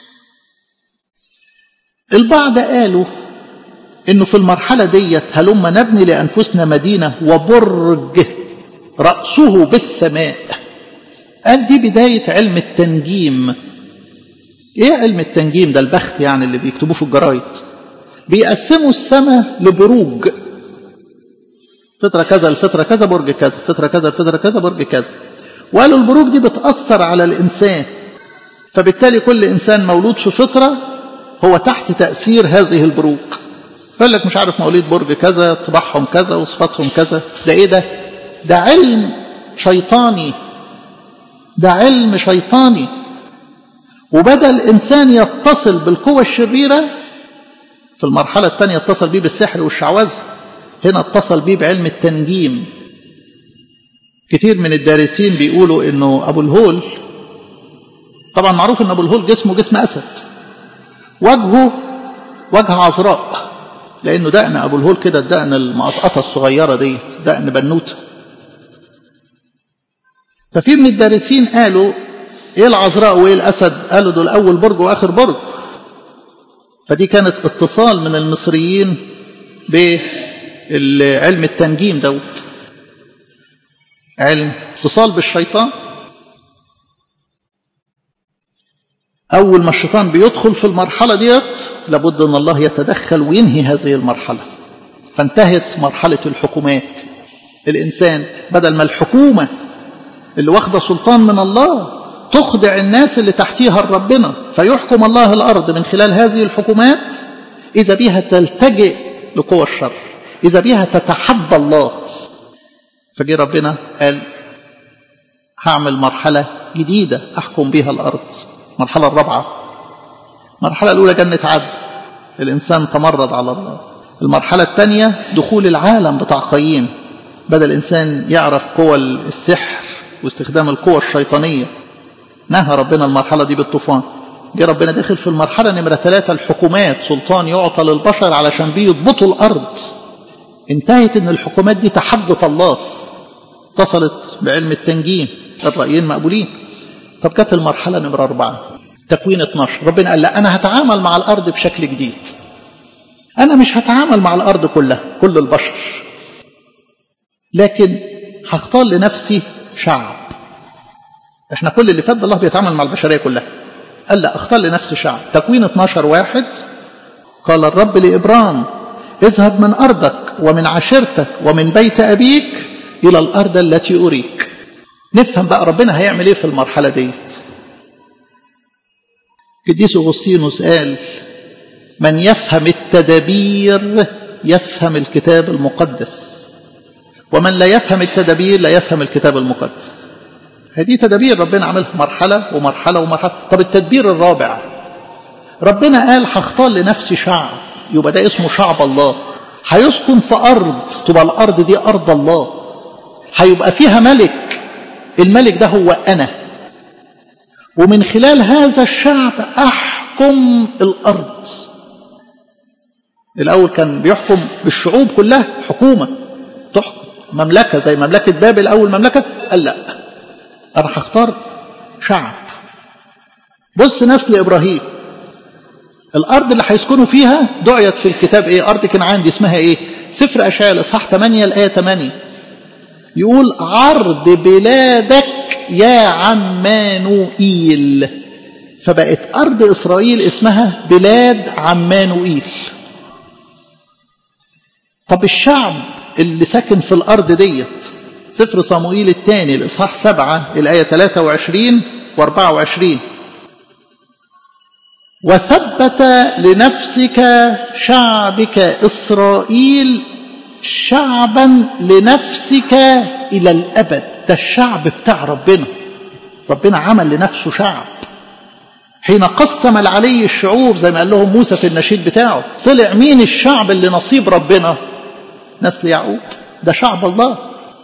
البعض قالوا انه في المرحلة ديت هلما نبني لأنفسنا مدينة وبرج رأسه بالسماء قال دي بداية علم التنجيم ايه علم التنجيم ده البخت يعني اللي بيكتبوه في الجرايد بيقسموا السماء لبروج فترة كذا الفترة كذا برج كذا فترة كذا الفترة كذا برج كذا وقالوا البروج دي بتأثر على الإنسان فبالتالي كل إنسان مولود في فترة هو تحت تأثير هذه البروج يقول لك مش عارف مواليد برج كذا طباعهم كذا وصفاتهم كذا ده ايه ده ده علم شيطاني ده علم شيطاني وبدأ الإنسان يتصل بالقوى الشريرة في المرحلة الثانية اتصل بيه بالسحر والشعوذة هنا اتصل بيه بعلم التنجيم كتير من الدارسين بيقولوا انه ابو الهول طبعا معروف ان ابو الهول جسمه جسم اسد وجهه وجه عذراء لانه دقن ابو الهول كده الدقن المقطقطه الصغيره دي دقن بنوته ففي من الدارسين قالوا ايه العذراء وايه الاسد قالوا دول اول برج واخر برج فدي كانت اتصال من المصريين بعلم التنجيم دوت علم اتصال بالشيطان أول ما الشيطان بيدخل في المرحلة ديت لابد أن الله يتدخل وينهي هذه المرحلة فانتهت مرحلة الحكومات الإنسان بدل ما الحكومة اللي واخدة سلطان من الله تخضع الناس اللي تحتيها ربنا فيحكم الله الأرض من خلال هذه الحكومات إذا بها تلتجئ لقوى الشر إذا بها تتحدى الله فجي ربنا قال هعمل مرحلة جديدة أحكم بها الأرض المرحلة الرابعة المرحلة الأولى جنة عدن الإنسان تمرد على الله المرحلة الثانية دخول العالم بتاع قايين بدأ الإنسان يعرف قوى السحر واستخدام القوى الشيطانية نهى ربنا المرحلة دي بالطوفان جه ربنا دخل في المرحلة نمرة ثلاثة الحكومات سلطان يعطى للبشر علشان بيضبطوا الأرض انتهت ان الحكومات دي تحدت الله اتصلت بعلم التنجيم الرأيين مقبولين طب جت المرحلة نمرة أربعة تكوين 12 ربنا قال لا أنا هتعامل مع الأرض بشكل جديد أنا مش هتعامل مع الأرض كلها كل البشر لكن هختار لنفسي شعب احنا كل اللي فات الله بيتعامل مع البشرية كلها قال لا اختار لنفسي شعب تكوين 12 واحد قال الرب لإبرام اذهب من أرضك ومن عشيرتك ومن بيت أبيك إلى الأرض التي أريك نفهم بقى ربنا هيعمل ايه في المرحلة ديت قديس أغسطينوس قال من يفهم التدابير يفهم الكتاب المقدس ومن لا يفهم التدابير لا يفهم الكتاب المقدس هذه تدابير ربنا عملها مرحلة ومرحلة ومرحلة طب التدبير الرابع ربنا قال هختار لنفسي شعب يبقى ده اسمه شعب الله هيسكن في أرض تبقى الأرض دي أرض الله هيبقى فيها ملك الملك ده هو أنا ومن خلال هذا الشعب أحكم الأرض الأول كان بيحكم بالشعوب كلها حكومة تحكم مملكة زي مملكة بابل أول مملكة قال لا أنا هختار شعب بص نسل إبراهيم الأرض اللي هيسكنوا فيها دعيت في الكتاب إيه أرض كنعان دي اسمها إيه سفر أشعياء إصحاح 8 الآية 8 يقول عرض بلادك يا عمانوئيل فبقت أرض إسرائيل اسمها بلاد عمانوئيل طب الشعب اللي ساكن في الأرض ديت سفر صموئيل الثاني الإصحاح سبعة الآية 23 و24 وثبت لنفسك شعبك إسرائيل شعبا لنفسك إلى الأبد ده الشعب بتاع ربنا ربنا عمل لنفسه شعب حين قسم العلي الشعوب زي ما قال لهم موسى في النشيد بتاعه طلع مين الشعب اللي نصيب ربنا نسل يعقوب ده شعب الله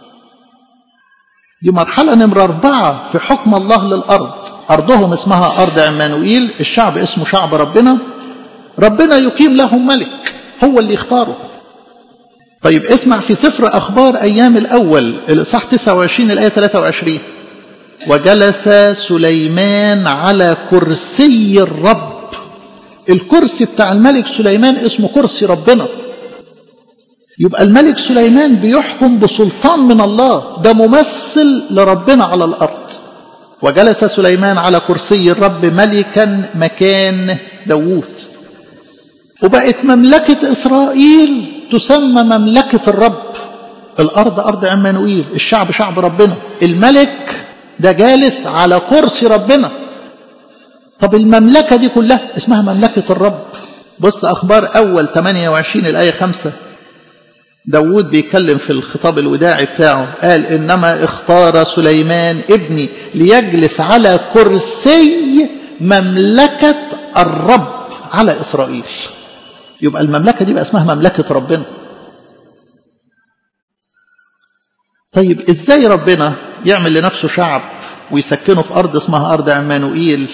دي مرحلة نمرة أربعة في حكم الله للأرض أرضهم اسمها أرض عمانوئيل الشعب اسمه شعب ربنا ربنا يقيم لهم ملك هو اللي يختاره طيب اسمع في سفر أخبار أيام الأول الإصحاح 29 الآية 23 وجلس سليمان على كرسي الرب الكرسي بتاع الملك سليمان اسمه كرسي ربنا يبقى الملك سليمان بيحكم بسلطان من الله ده ممثل لربنا على الأرض وجلس سليمان على كرسي الرب ملكا مكان داوود وبقت مملكة إسرائيل تسمى مملكة الرب الأرض أرض عمانوئيل الشعب شعب ربنا الملك ده جالس على كرسي ربنا طب المملكة دي كلها اسمها مملكة الرب بص أخبار أول 28 الآية 5 داود بيتكلم في الخطاب الوداعي بتاعه قال إنما اختار سليمان ابني ليجلس على كرسي مملكة الرب على إسرائيل يبقى المملكة دي بقى اسمها مملكة ربنا طيب ازاي ربنا يعمل لنفسه شعب ويسكنه في ارض اسمها ارض عمانوئيل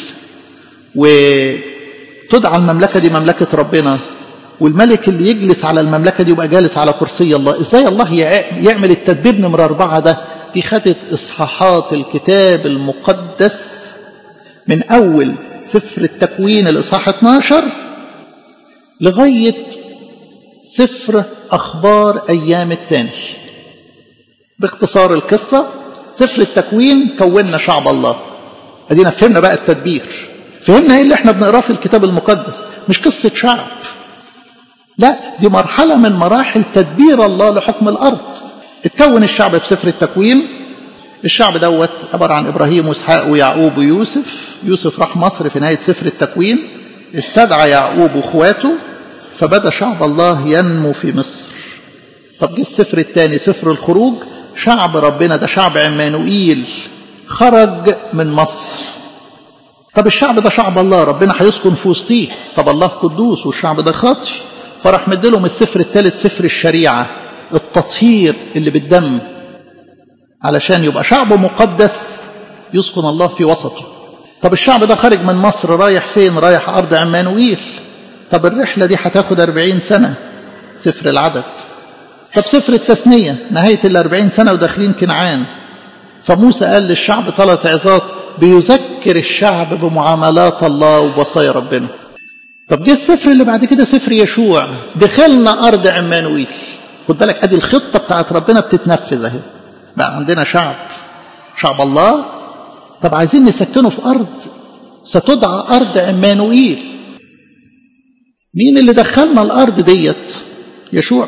وتدعى المملكه دي مملكه ربنا والملك اللي يجلس على المملكه دي يبقى جالس على كرسي الله ازاي الله يعمل التدبير نمره اربعه ده دي خدت اصحاحات الكتاب المقدس من اول سفر التكوين الاصحاح 12 لغايه سفر اخبار ايام التاني باختصار القصه سفر التكوين كونا شعب الله ادينا فهمنا بقى التدبير فهمنا ايه اللي احنا بنقراه في الكتاب المقدس مش قصه شعب لا دي مرحله من مراحل تدبير الله لحكم الارض اتكون الشعب في سفر التكوين الشعب دوت عباره عن ابراهيم واسحاق ويعقوب ويوسف يوسف راح مصر في نهايه سفر التكوين استدعى يعقوب واخواته فبدا شعب الله ينمو في مصر طب جه السفر الثاني سفر الخروج شعب ربنا ده شعب عمانوئيل خرج من مصر طب الشعب ده شعب الله ربنا هيسكن في وسطيه طب الله قدوس والشعب ده خاطي فراح مديلهم السفر الثالث سفر الشريعه التطهير اللي بالدم علشان يبقى شعب مقدس يسكن الله في وسطه طب الشعب ده خارج من مصر رايح فين رايح أرض عمانوئيل طب الرحلة دي هتاخد أربعين سنة سفر العدد طب سفر التثنية نهاية الأربعين سنة وداخلين كنعان فموسى قال للشعب ثلاث عظات بيذكر الشعب بمعاملات الله وبصايا ربنا طب جه السفر اللي بعد كده سفر يشوع دخلنا أرض عمانوئيل خد بالك ادي الخطه بتاعت ربنا بتتنفذ اهي بقى عندنا شعب شعب الله طب عايزين نسكنه في ارض ستدعى ارض عمانوئيل مين اللي دخلنا الارض ديت يشوع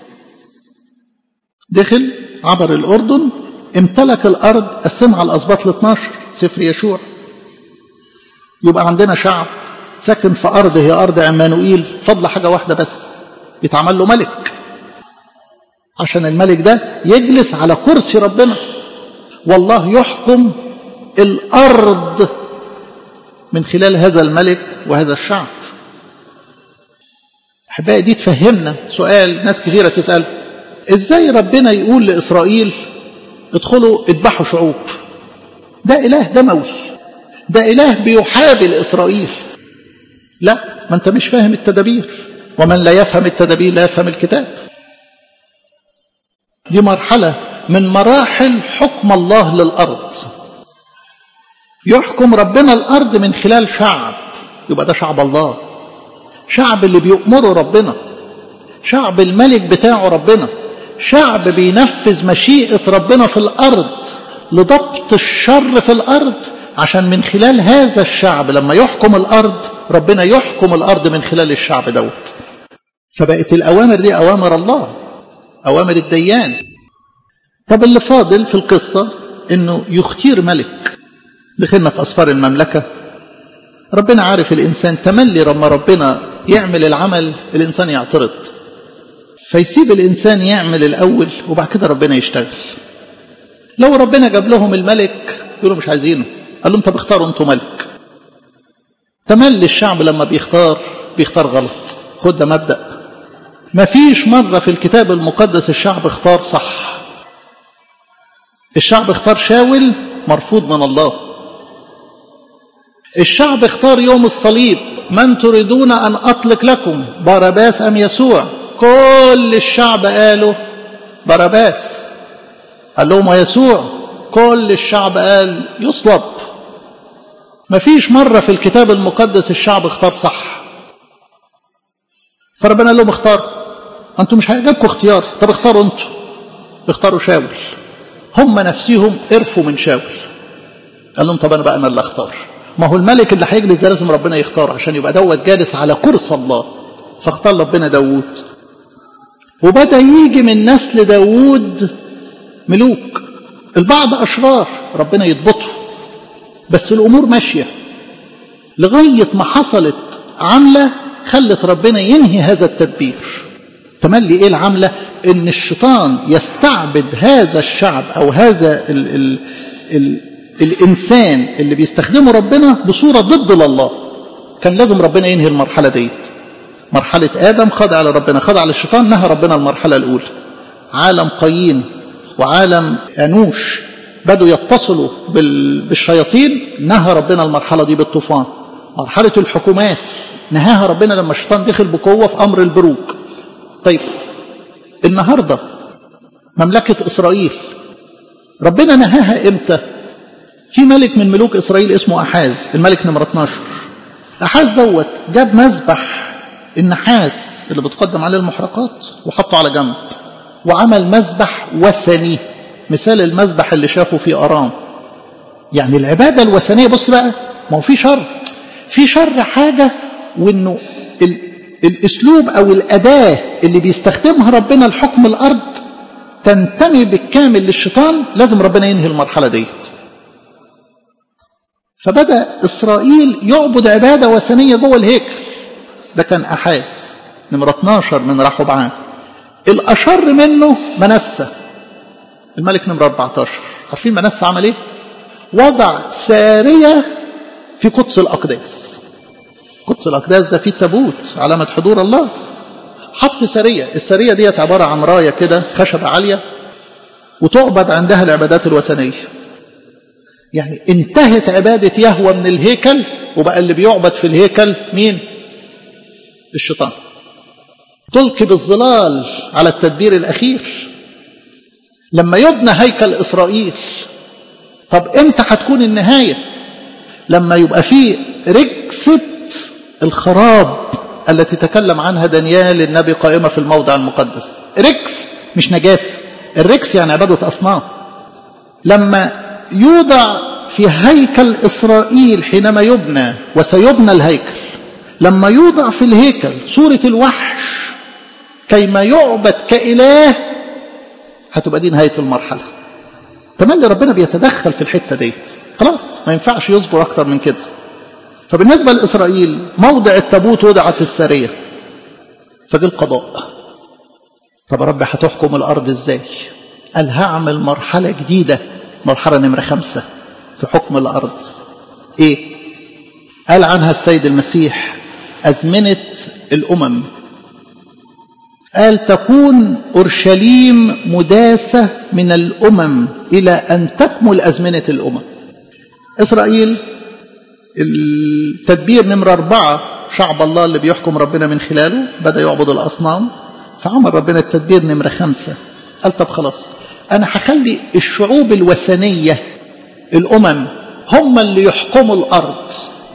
دخل عبر الاردن امتلك الارض قسمها على الاسباط ال 12 سفر يشوع يبقى عندنا شعب ساكن في ارض هي ارض عمانوئيل فضل حاجه واحده بس يتعمل له ملك عشان الملك ده يجلس على كرسي ربنا والله يحكم الارض من خلال هذا الملك وهذا الشعب احبائي دي تفهمنا سؤال ناس كثيره تسال ازاي ربنا يقول لاسرائيل ادخلوا اذبحوا شعوب ده اله دموي ده اله بيحابي اسرائيل لا ما انت مش فاهم التدابير ومن لا يفهم التدابير لا يفهم الكتاب دي مرحلة من مراحل حكم الله للأرض يحكم ربنا الأرض من خلال شعب يبقى ده شعب الله شعب اللي بيؤمره ربنا شعب الملك بتاعه ربنا شعب بينفذ مشيئة ربنا في الأرض لضبط الشر في الأرض عشان من خلال هذا الشعب لما يحكم الأرض ربنا يحكم الأرض من خلال الشعب دوت فبقت الأوامر دي أوامر الله أوامر الديان طب اللي فاضل في القصة إنه يختير ملك دخلنا في أسفار المملكة ربنا عارف الإنسان تملي لما ربنا يعمل العمل الإنسان يعترض فيسيب الإنسان يعمل الأول وبعد كده ربنا يشتغل لو ربنا جاب لهم الملك يقولوا مش عايزينه قال لهم طب اختاروا انتوا ملك تملي الشعب لما بيختار بيختار غلط خد ده مبدأ ما فيش مرة في الكتاب المقدس الشعب اختار صح الشعب اختار شاول مرفوض من الله الشعب اختار يوم الصليب من تريدون أن أطلق لكم بارباس أم يسوع كل الشعب قالوا بارباس قال لهم ويسوع كل الشعب قال يصلب ما فيش مرة في الكتاب المقدس الشعب اختار صح فربنا قال لهم اختاروا انتوا مش هيعجبكم اختيار طب اختاروا انتوا اختاروا شاول هم نفسهم قرفوا من شاول قال لهم طب انا بقى انا اللي اختار ما هو الملك اللي هيجلس ده لازم ربنا يختاره عشان يبقى دوت جالس على كرسي الله فاختار ربنا داوود وبدا يجي من نسل داوود ملوك البعض اشرار ربنا يضبطه بس الامور ماشيه لغايه ما حصلت عمله خلت ربنا ينهي هذا التدبير تملي ايه العمله ان الشيطان يستعبد هذا الشعب او هذا ال ال ال الانسان اللي بيستخدمه ربنا بصوره ضد لله كان لازم ربنا ينهي المرحله ديت مرحله ادم خضع لربنا خضع للشيطان نهى ربنا المرحله الاولى عالم قايين وعالم أنوش بدوا يتصلوا بالشياطين نهى ربنا المرحلة دي بالطوفان مرحلة الحكومات نهاها ربنا لما الشيطان دخل بقوة في أمر البروج طيب النهاردة مملكة إسرائيل ربنا نهاها إمتى في ملك من ملوك إسرائيل اسمه أحاز الملك نمرة 12 أحاز دوت جاب مذبح النحاس اللي بتقدم عليه المحرقات وحطه على جنب وعمل مذبح وثني مثال المذبح اللي شافه في أرام يعني العبادة الوثنية بص بقى ما هو في شر في شر حاجة وانه ال... الاسلوب او الاداة اللي بيستخدمها ربنا لحكم الارض تنتمي بالكامل للشيطان لازم ربنا ينهي المرحلة ديت فبدأ إسرائيل يعبد عبادة وثنية جوه الهيكل ده كان أحاز نمرة 12 من رحبعان الأشر منه منسى الملك نمرة 14 عارفين منسى عمل ايه وضع سارية في قدس الأقداس قدس الأقداس ده فيه التابوت علامة حضور الله حط سرية السرية ديت عبارة عن راية كده خشبة عالية وتعبد عندها العبادات الوثنية يعني انتهت عبادة يهوى من الهيكل وبقى اللي بيعبد في الهيكل مين الشيطان تلقي بالظلال على التدبير الأخير لما يبنى هيكل إسرائيل طب امتى هتكون النهاية لما يبقى فيه ركسة الخراب التي تكلم عنها دانيال النبي قائمة في الموضع المقدس ركس مش نجاسة الركس يعني عبادة أصنام لما يوضع في هيكل إسرائيل حينما يبنى وسيبنى الهيكل لما يوضع في الهيكل صورة الوحش كيما يعبد كإله هتبقى دي نهاية المرحلة تملي ربنا بيتدخل في الحتة ديت خلاص ما ينفعش يصبر أكتر من كده فبالنسبة لإسرائيل موضع التابوت وضعت السارية فجي القضاء طب رب هتحكم الأرض إزاي قال هعمل مرحلة جديدة مرحلة نمرة خمسة في حكم الأرض إيه قال عنها السيد المسيح أزمنة الأمم قال تكون أورشليم مداسة من الأمم إلى أن تكمل أزمنة الأمم إسرائيل التدبير نمرة أربعة شعب الله اللي بيحكم ربنا من خلاله بدأ يعبد الأصنام فعمل ربنا التدبير نمرة خمسة قال طب خلاص أنا هخلي الشعوب الوثنية الأمم هم اللي يحكموا الأرض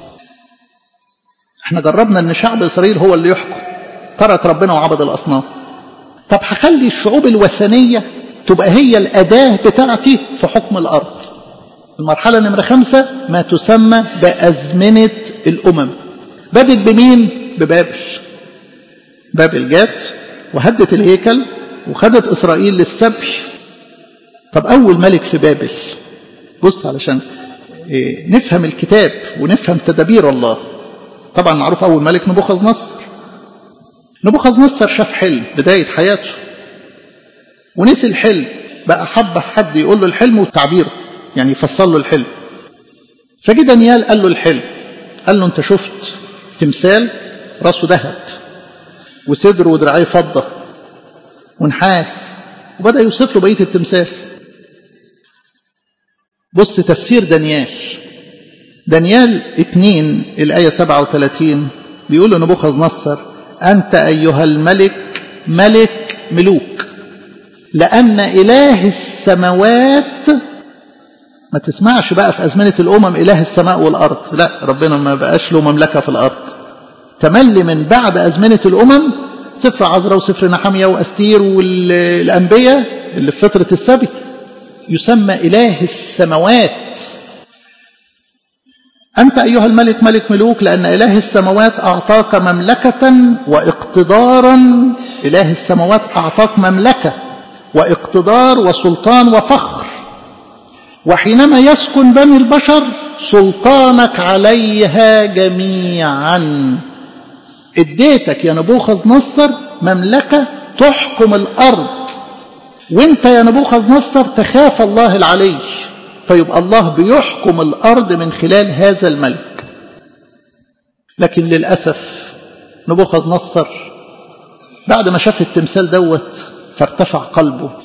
احنا جربنا ان شعب إسرائيل هو اللي يحكم ترك ربنا وعبد الأصنام طب هخلي الشعوب الوثنية تبقى هي الأداة بتاعتي في حكم الأرض المرحلة نمرة خمسة ما تسمى بأزمنة الأمم بدت بمين؟ ببابل بابل جات وهدت الهيكل وخدت إسرائيل للسبي طب أول ملك في بابل بص علشان إيه نفهم الكتاب ونفهم تدابير الله طبعا معروف أول ملك نبوخذ نصر نبوخذ نصر شاف حلم بداية حياته ونسي الحلم بقى حب حد يقول له الحلم وتعبيره يعني يفصل له الحلم فجي دانيال قال له الحلم قال له انت شفت تمثال راسه ذهب وصدره ودراعيه فضه ونحاس وبدا يوصف له بقيه التمثال بص تفسير دانيال دانيال اتنين الآية 37 بيقول لنبوخذ نصر أنت أيها الملك ملك ملوك لأن إله السماوات ما تسمعش بقى في أزمنة الأمم إله السماء والأرض لا ربنا ما بقاش له مملكة في الأرض تملي من بعد أزمنة الأمم سفر عزرا وسفر نحمية وأستير والأنبياء اللي في فترة السبي يسمى إله السماوات أنت أيها الملك ملك ملوك لأن إله السماوات أعطاك مملكة واقتدارا إله السماوات أعطاك مملكة واقتدار وسلطان وفخر وحينما يسكن بني البشر سلطانك عليها جميعا اديتك يا نبوخذ نصر مملكة تحكم الأرض وانت يا نبوخذ نصر تخاف الله العلي فيبقى الله بيحكم الأرض من خلال هذا الملك لكن للأسف نبوخذ نصر بعد ما شاف التمثال دوت فارتفع قلبه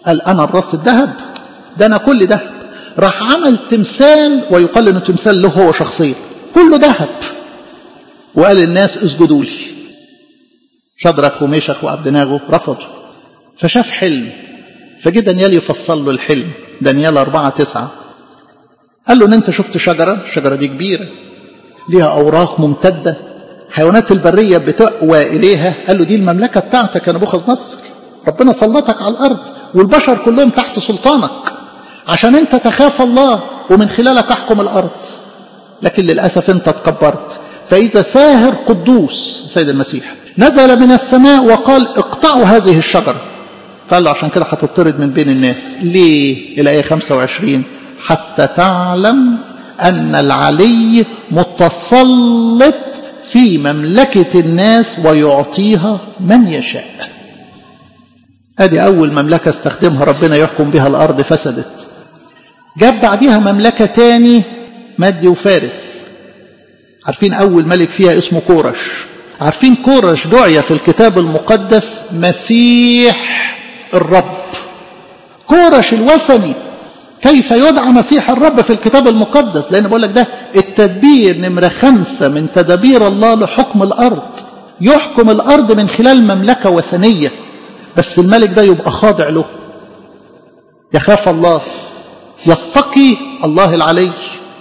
قال أنا الراس الذهب ده أنا كل ذهب راح عمل تمثال ويقال انه تمثال له هو شخصيا كله ذهب وقال للناس اسجدوا لي شدرك وميشخ وعبد ناغو رفضوا فشاف حلم فجه دانيال يفصل له الحلم دانيال أربعة تسعة قال له ان انت شفت شجرة الشجرة دي كبيرة ليها أوراق ممتدة حيوانات البرية بتقوى إليها قال له دي المملكة بتاعتك يا نبوخذ نصر ربنا سلطك على الأرض والبشر كلهم تحت سلطانك عشان انت تخاف الله ومن خلالك احكم الارض لكن للاسف انت تكبرت فاذا ساهر قدوس سيد المسيح نزل من السماء وقال اقطعوا هذه الشجره قال له عشان كده هتطرد من بين الناس ليه الايه 25 حتى تعلم ان العلي متسلط في مملكه الناس ويعطيها من يشاء ادي اول مملكه استخدمها ربنا يحكم بها الارض فسدت جاب بعديها مملكه تاني مادي وفارس عارفين اول ملك فيها اسمه كورش عارفين كورش دعي في الكتاب المقدس مسيح الرب كورش الوثني كيف يدعى مسيح الرب في الكتاب المقدس لان بقول لك ده التدبير نمره خمسه من تدابير الله لحكم الارض يحكم الارض من خلال مملكه وثنيه بس الملك ده يبقى خاضع له يخاف الله يتقي الله العلي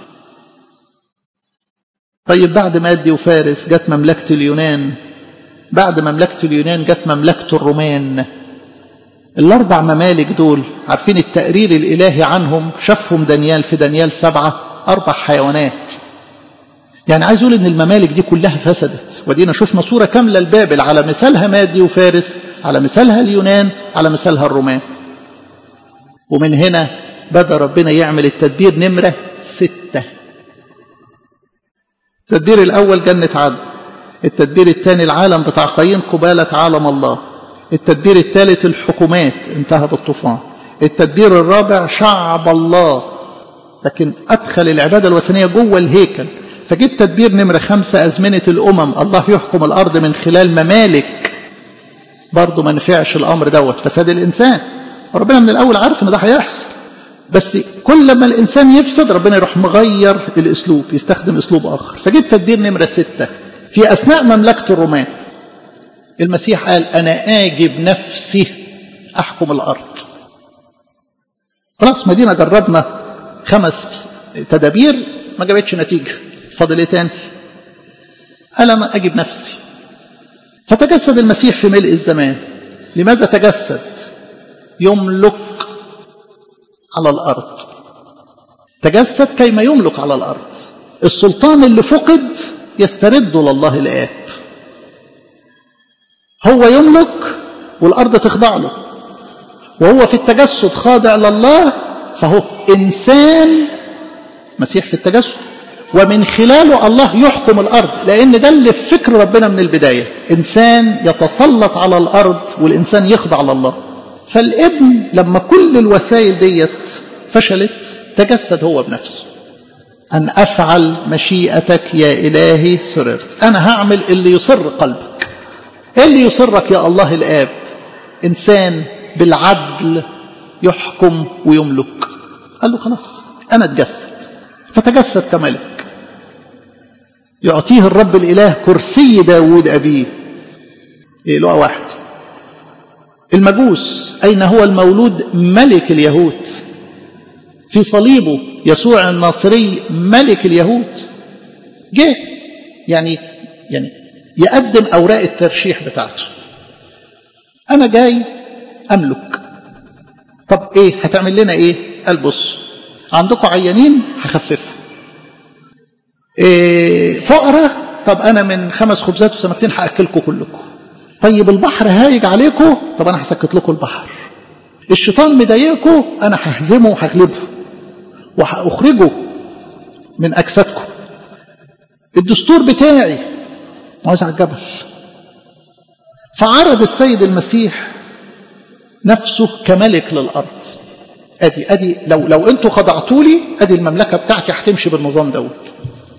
طيب بعد ما ادي وفارس جت مملكة اليونان بعد مملكة اليونان جت مملكة الرومان الأربع ممالك دول عارفين التقرير الإلهي عنهم شافهم دانيال في دانيال سبعة أربع حيوانات يعني عايز أقول إن الممالك دي كلها فسدت ودينا شفنا صورة كاملة لبابل على مثالها مادي وفارس على مثالها اليونان على مثالها الرومان ومن هنا بدأ ربنا يعمل التدبير نمرة ستة التدبير الأول جنة عدن التدبير الثاني العالم بتاع قايين قبالة عالم الله التدبير الثالث الحكومات انتهى بالطوفان التدبير الرابع شعب الله لكن أدخل العبادة الوثنية جوه الهيكل فجيت تدبير نمرة خمسة أزمنة الأمم الله يحكم الأرض من خلال ممالك برضه ما نفعش الأمر دوت فساد الإنسان ربنا من الأول عارف إن ده هيحصل بس كل ما الإنسان يفسد ربنا يروح مغير الأسلوب يستخدم أسلوب آخر فجيت تدبير نمرة ستة في أثناء مملكة الرومان المسيح قال أنا آجي بنفسي أحكم الأرض خلاص مدينة جربنا خمس تدابير ما جابتش نتيجة فاضل ايه تاني قال انا اجي بنفسي فتجسد المسيح في ملء الزمان لماذا تجسد يملك على الارض تجسد كيما يملك على الارض السلطان اللي فقد يسترد لله الاب هو يملك والارض تخضع له وهو في التجسد خاضع لله فهو انسان مسيح في التجسد ومن خلاله الله يحكم الارض لان ده اللي في فكر ربنا من البدايه انسان يتسلط على الارض والانسان يخضع لله فالابن لما كل الوسائل ديت فشلت تجسد هو بنفسه ان افعل مشيئتك يا الهي سررت انا هعمل اللي يسر قلبك ايه اللي يسرك يا الله الاب انسان بالعدل يحكم ويملك قال له خلاص انا اتجسد فتجسد كملك يعطيه الرب الإله كرسي داود أبيه إيه لقى واحد المجوس أين هو المولود ملك اليهود في صليبه يسوع الناصري ملك اليهود جه يعني يعني يقدم أوراق الترشيح بتاعته أنا جاي أملك طب إيه هتعمل لنا إيه قال بص عندكم عيانين هخففهم إيه فقراء طب انا من خمس خبزات وسمكتين هاكلكم كلكم طيب البحر هايج عليكم طب انا هسكت لكم البحر الشيطان مضايقكم انا ههزمه وهغلبه وهاخرجه من اجسادكم الدستور بتاعي موزع الجبل فعرض السيد المسيح نفسه كملك للارض ادي ادي لو لو انتوا خضعتوا لي ادي المملكه بتاعتي هتمشي بالنظام دوت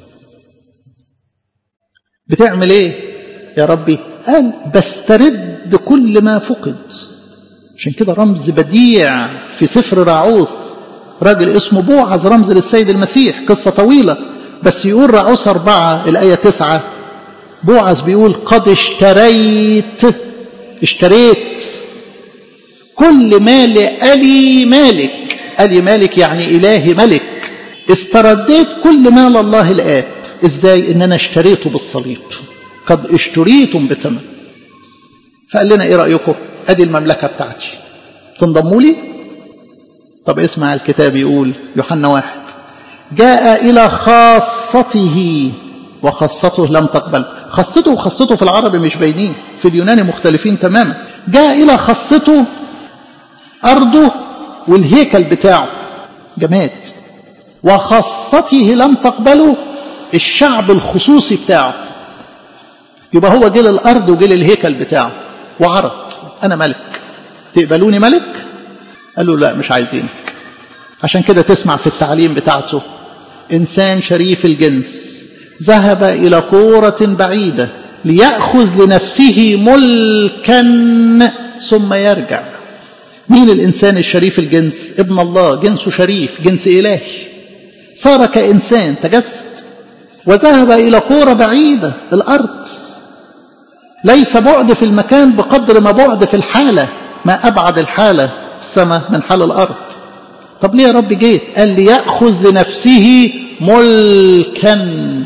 بتعمل ايه يا ربي قال بسترد كل ما فقد عشان كده رمز بديع في سفر راعوث راجل اسمه بوعز رمز للسيد المسيح قصة طويلة بس يقول راعوث أربعة الآية تسعة بوعز بيقول قد اشتريت اشتريت كل مال ألي مالك ألي مالك يعني إلهي ملك استرديت كل مال الله الآب إزاي إن أنا اشتريته بالصليب قد اشتريتم بثمن فقال لنا إيه رأيكم أدي المملكة بتاعتي تنضموا لي طب اسمع الكتاب يقول يوحنا واحد جاء إلى خاصته وخاصته لم تقبل خاصته وخاصته في العربي مش باينين في اليوناني مختلفين تماما جاء إلى خاصته أرضه والهيكل بتاعه جماد وخاصته لم تقبله الشعب الخصوصي بتاعه يبقى هو جه للأرض وجه للهيكل بتاعه وعرض أنا ملك تقبلوني ملك قالوا لا مش عايزينك عشان كده تسمع في التعليم بتاعته إنسان شريف الجنس ذهب إلى كورة بعيدة ليأخذ لنفسه ملكا ثم يرجع مين الإنسان الشريف الجنس ابن الله جنسه شريف جنس إلهي صار كإنسان تجسد وذهب إلى كورة بعيدة الأرض ليس بعد في المكان بقدر ما بعد في الحالة ما أبعد الحالة السماء من حال الأرض طب ليه يا رب جيت قال ليأخذ لنفسه ملكا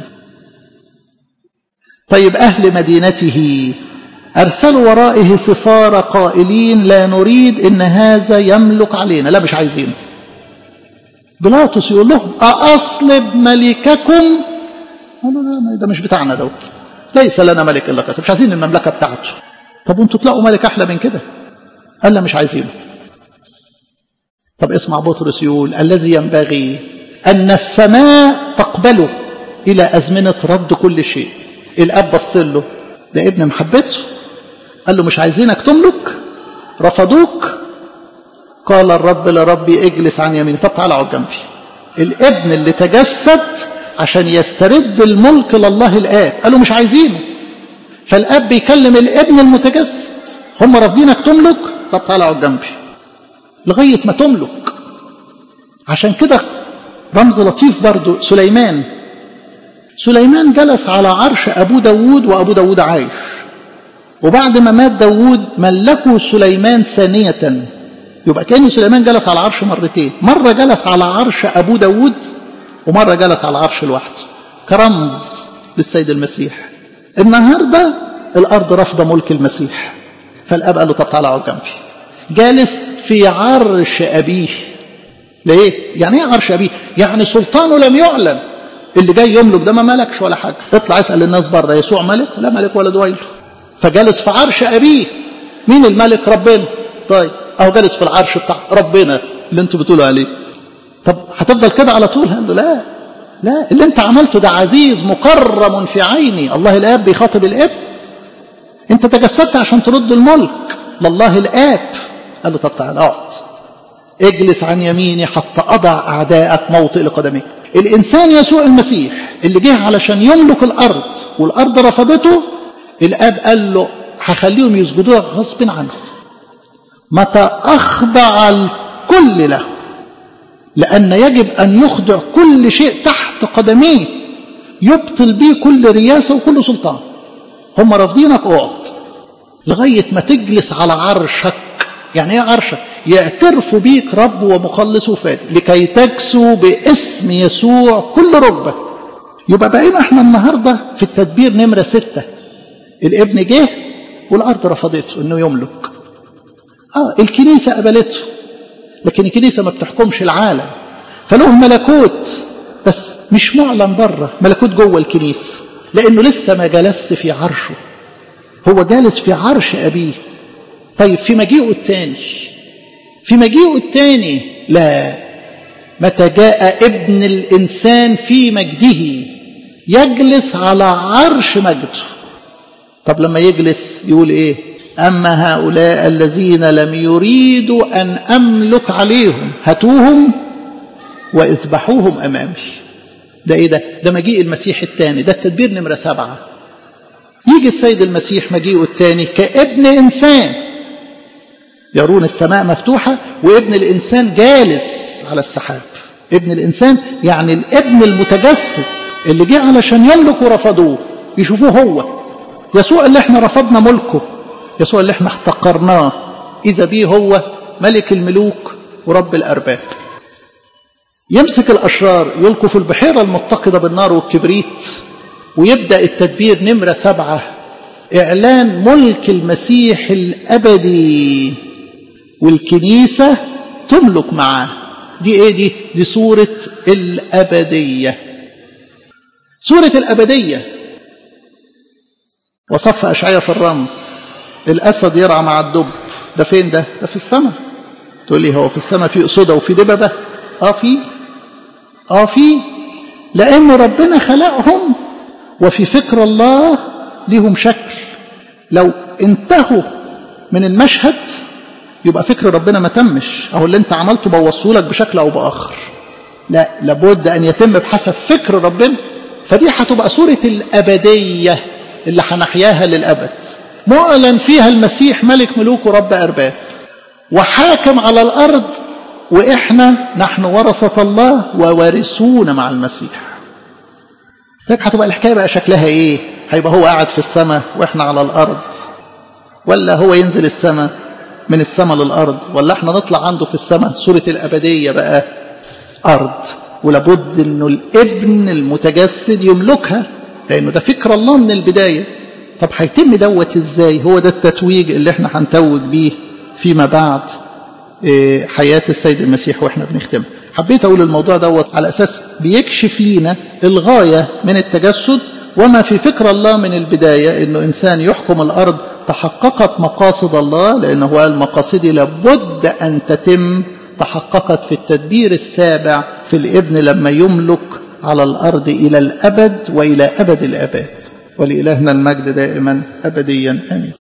طيب أهل مدينته أرسلوا ورائه سفارة قائلين لا نريد إن هذا يملك علينا لا مش عايزينه بيلاطس يقول لهم أأصلب ملككم لا لا ده مش بتاعنا دوت ليس لنا ملك إلا كسب مش عايزين المملكة بتاعته طب وانتوا تلاقوا ملك أحلى من كده قال لا مش عايزينه طب اسمع بطرس يقول الذي ينبغي أن السماء تقبله إلى أزمنة رد كل شيء الأب بص له ده ابن محبته قال له مش عايزينك تملك رفضوك قال الرب لربي اجلس عن يميني طب تعالى اقعد جنبي الابن اللي تجسد عشان يسترد الملك لله الاب قالوا مش عايزينه فالاب بيكلم الابن المتجسد هم رافضينك تملك طب تعالى اقعد جنبي لغايه ما تملك عشان كده رمز لطيف برضو سليمان سليمان جلس على عرش أبو داود وأبو داود عايش وبعد ما مات داود ملكه سليمان ثانية يبقى كان سليمان جلس على عرش مرتين مرة جلس على عرش أبو داود ومرة جلس على عرش لوحده كرمز للسيد المسيح النهاردة الأرض رافضة ملك المسيح فالأب قال له طب تعالى اقعد جنبي جالس في عرش أبيه ليه؟ يعني ايه عرش أبيه؟ يعني سلطانه لم يعلن اللي جاي يملك ده ما ملكش ولا حاجة اطلع اسأل الناس بره يسوع ملك لا ملك ولا دويله فجالس في عرش أبيه مين الملك ربنا طيب اهو جالس في العرش بتاع ربنا اللي انتوا بتقولوا عليه طب هتفضل كده على طول قال له لا لا اللي انت عملته ده عزيز مكرم في عيني الله الاب بيخاطب الابن انت تجسدت عشان ترد الملك لله الاب قال له طب تعالى اقعد اجلس عن يميني حتى اضع اعدائك موطئ لقدميك الانسان يسوع المسيح اللي جه علشان يملك الارض والارض رفضته الاب قال له هخليهم يسجدوا غصب عنهم متى اخضع الكل له لان يجب ان يخضع كل شيء تحت قدميه يبطل بيه كل رياسه وكل سلطان هم رافضينك اقعد لغايه ما تجلس على عرشك يعني ايه عرشك يعترفوا بيك رب ومخلص وفادي لكي تكسو باسم يسوع كل ركبه يبقى بقينا احنا النهارده في التدبير نمره ستة الابن جه والارض رفضته انه يملك اه الكنيسه قبلته لكن الكنيسه ما بتحكمش العالم فله ملكوت بس مش معلن بره ملكوت جوه الكنيسه لانه لسه ما جلس في عرشه هو جالس في عرش ابيه طيب في مجيئه الثاني في مجيئه الثاني لا متى جاء ابن الانسان في مجده يجلس على عرش مجده طب لما يجلس يقول ايه اما هؤلاء الذين لم يريدوا ان املك عليهم هاتوهم واذبحوهم امامي ده ايه ده ده مجيء المسيح الثاني ده التدبير نمره سبعه يجي السيد المسيح مجيئه الثاني كابن انسان يرون السماء مفتوحة وابن الإنسان جالس على السحاب ابن الإنسان يعني الابن المتجسد اللي جه علشان يملك ورفضوه يشوفوه هو يسوع اللي احنا رفضنا ملكه يسوع اللي احنا احتقرناه إذا بيه هو ملك الملوك ورب الأرباب يمسك الأشرار يلقوا في البحيرة المتقدة بالنار والكبريت ويبدأ التدبير نمرة سبعة إعلان ملك المسيح الأبدي والكنيسة تملك معاه دي ايه دي دي سورة الأبدية سورة الأبدية وصف أشعية في الرمز الأسد يرعى مع الدب ده فين ده ده في السماء تقول لي هو في السماء في أسودة وفي دببة اه في اه في لأن ربنا خلقهم وفي فكر الله ليهم شكل لو انتهوا من المشهد يبقى فكر ربنا ما تمش اهو اللي انت عملته بوصولك بشكل او باخر لا لابد ان يتم بحسب فكر ربنا فدي هتبقى صورة الأبدية اللي هنحياها للأبد معلن فيها المسيح ملك ملوك ورب أرباب وحاكم على الأرض وإحنا نحن ورثة الله ووارثون مع المسيح طيب هتبقى الحكاية بقى شكلها إيه هيبقى هو قاعد في السماء وإحنا على الأرض ولا هو ينزل السماء من السماء للأرض ولا احنا نطلع عنده في السماء سورة الأبدية بقى أرض ولابد أنه الابن المتجسد يملكها لأنه ده فكر الله من البداية طب هيتم دوت ازاي هو ده التتويج اللي احنا هنتوج بيه فيما بعد حياة السيد المسيح واحنا بنختم حبيت اقول الموضوع دوت على اساس بيكشف لينا الغاية من التجسد وما في فكر الله من البداية انه انسان يحكم الارض تحققت مقاصد الله لانه قال مقاصدي لابد ان تتم تحققت في التدبير السابع في الابن لما يملك على الارض الى الابد والى ابد الاباد ولالهنا المجد دائما ابديا امين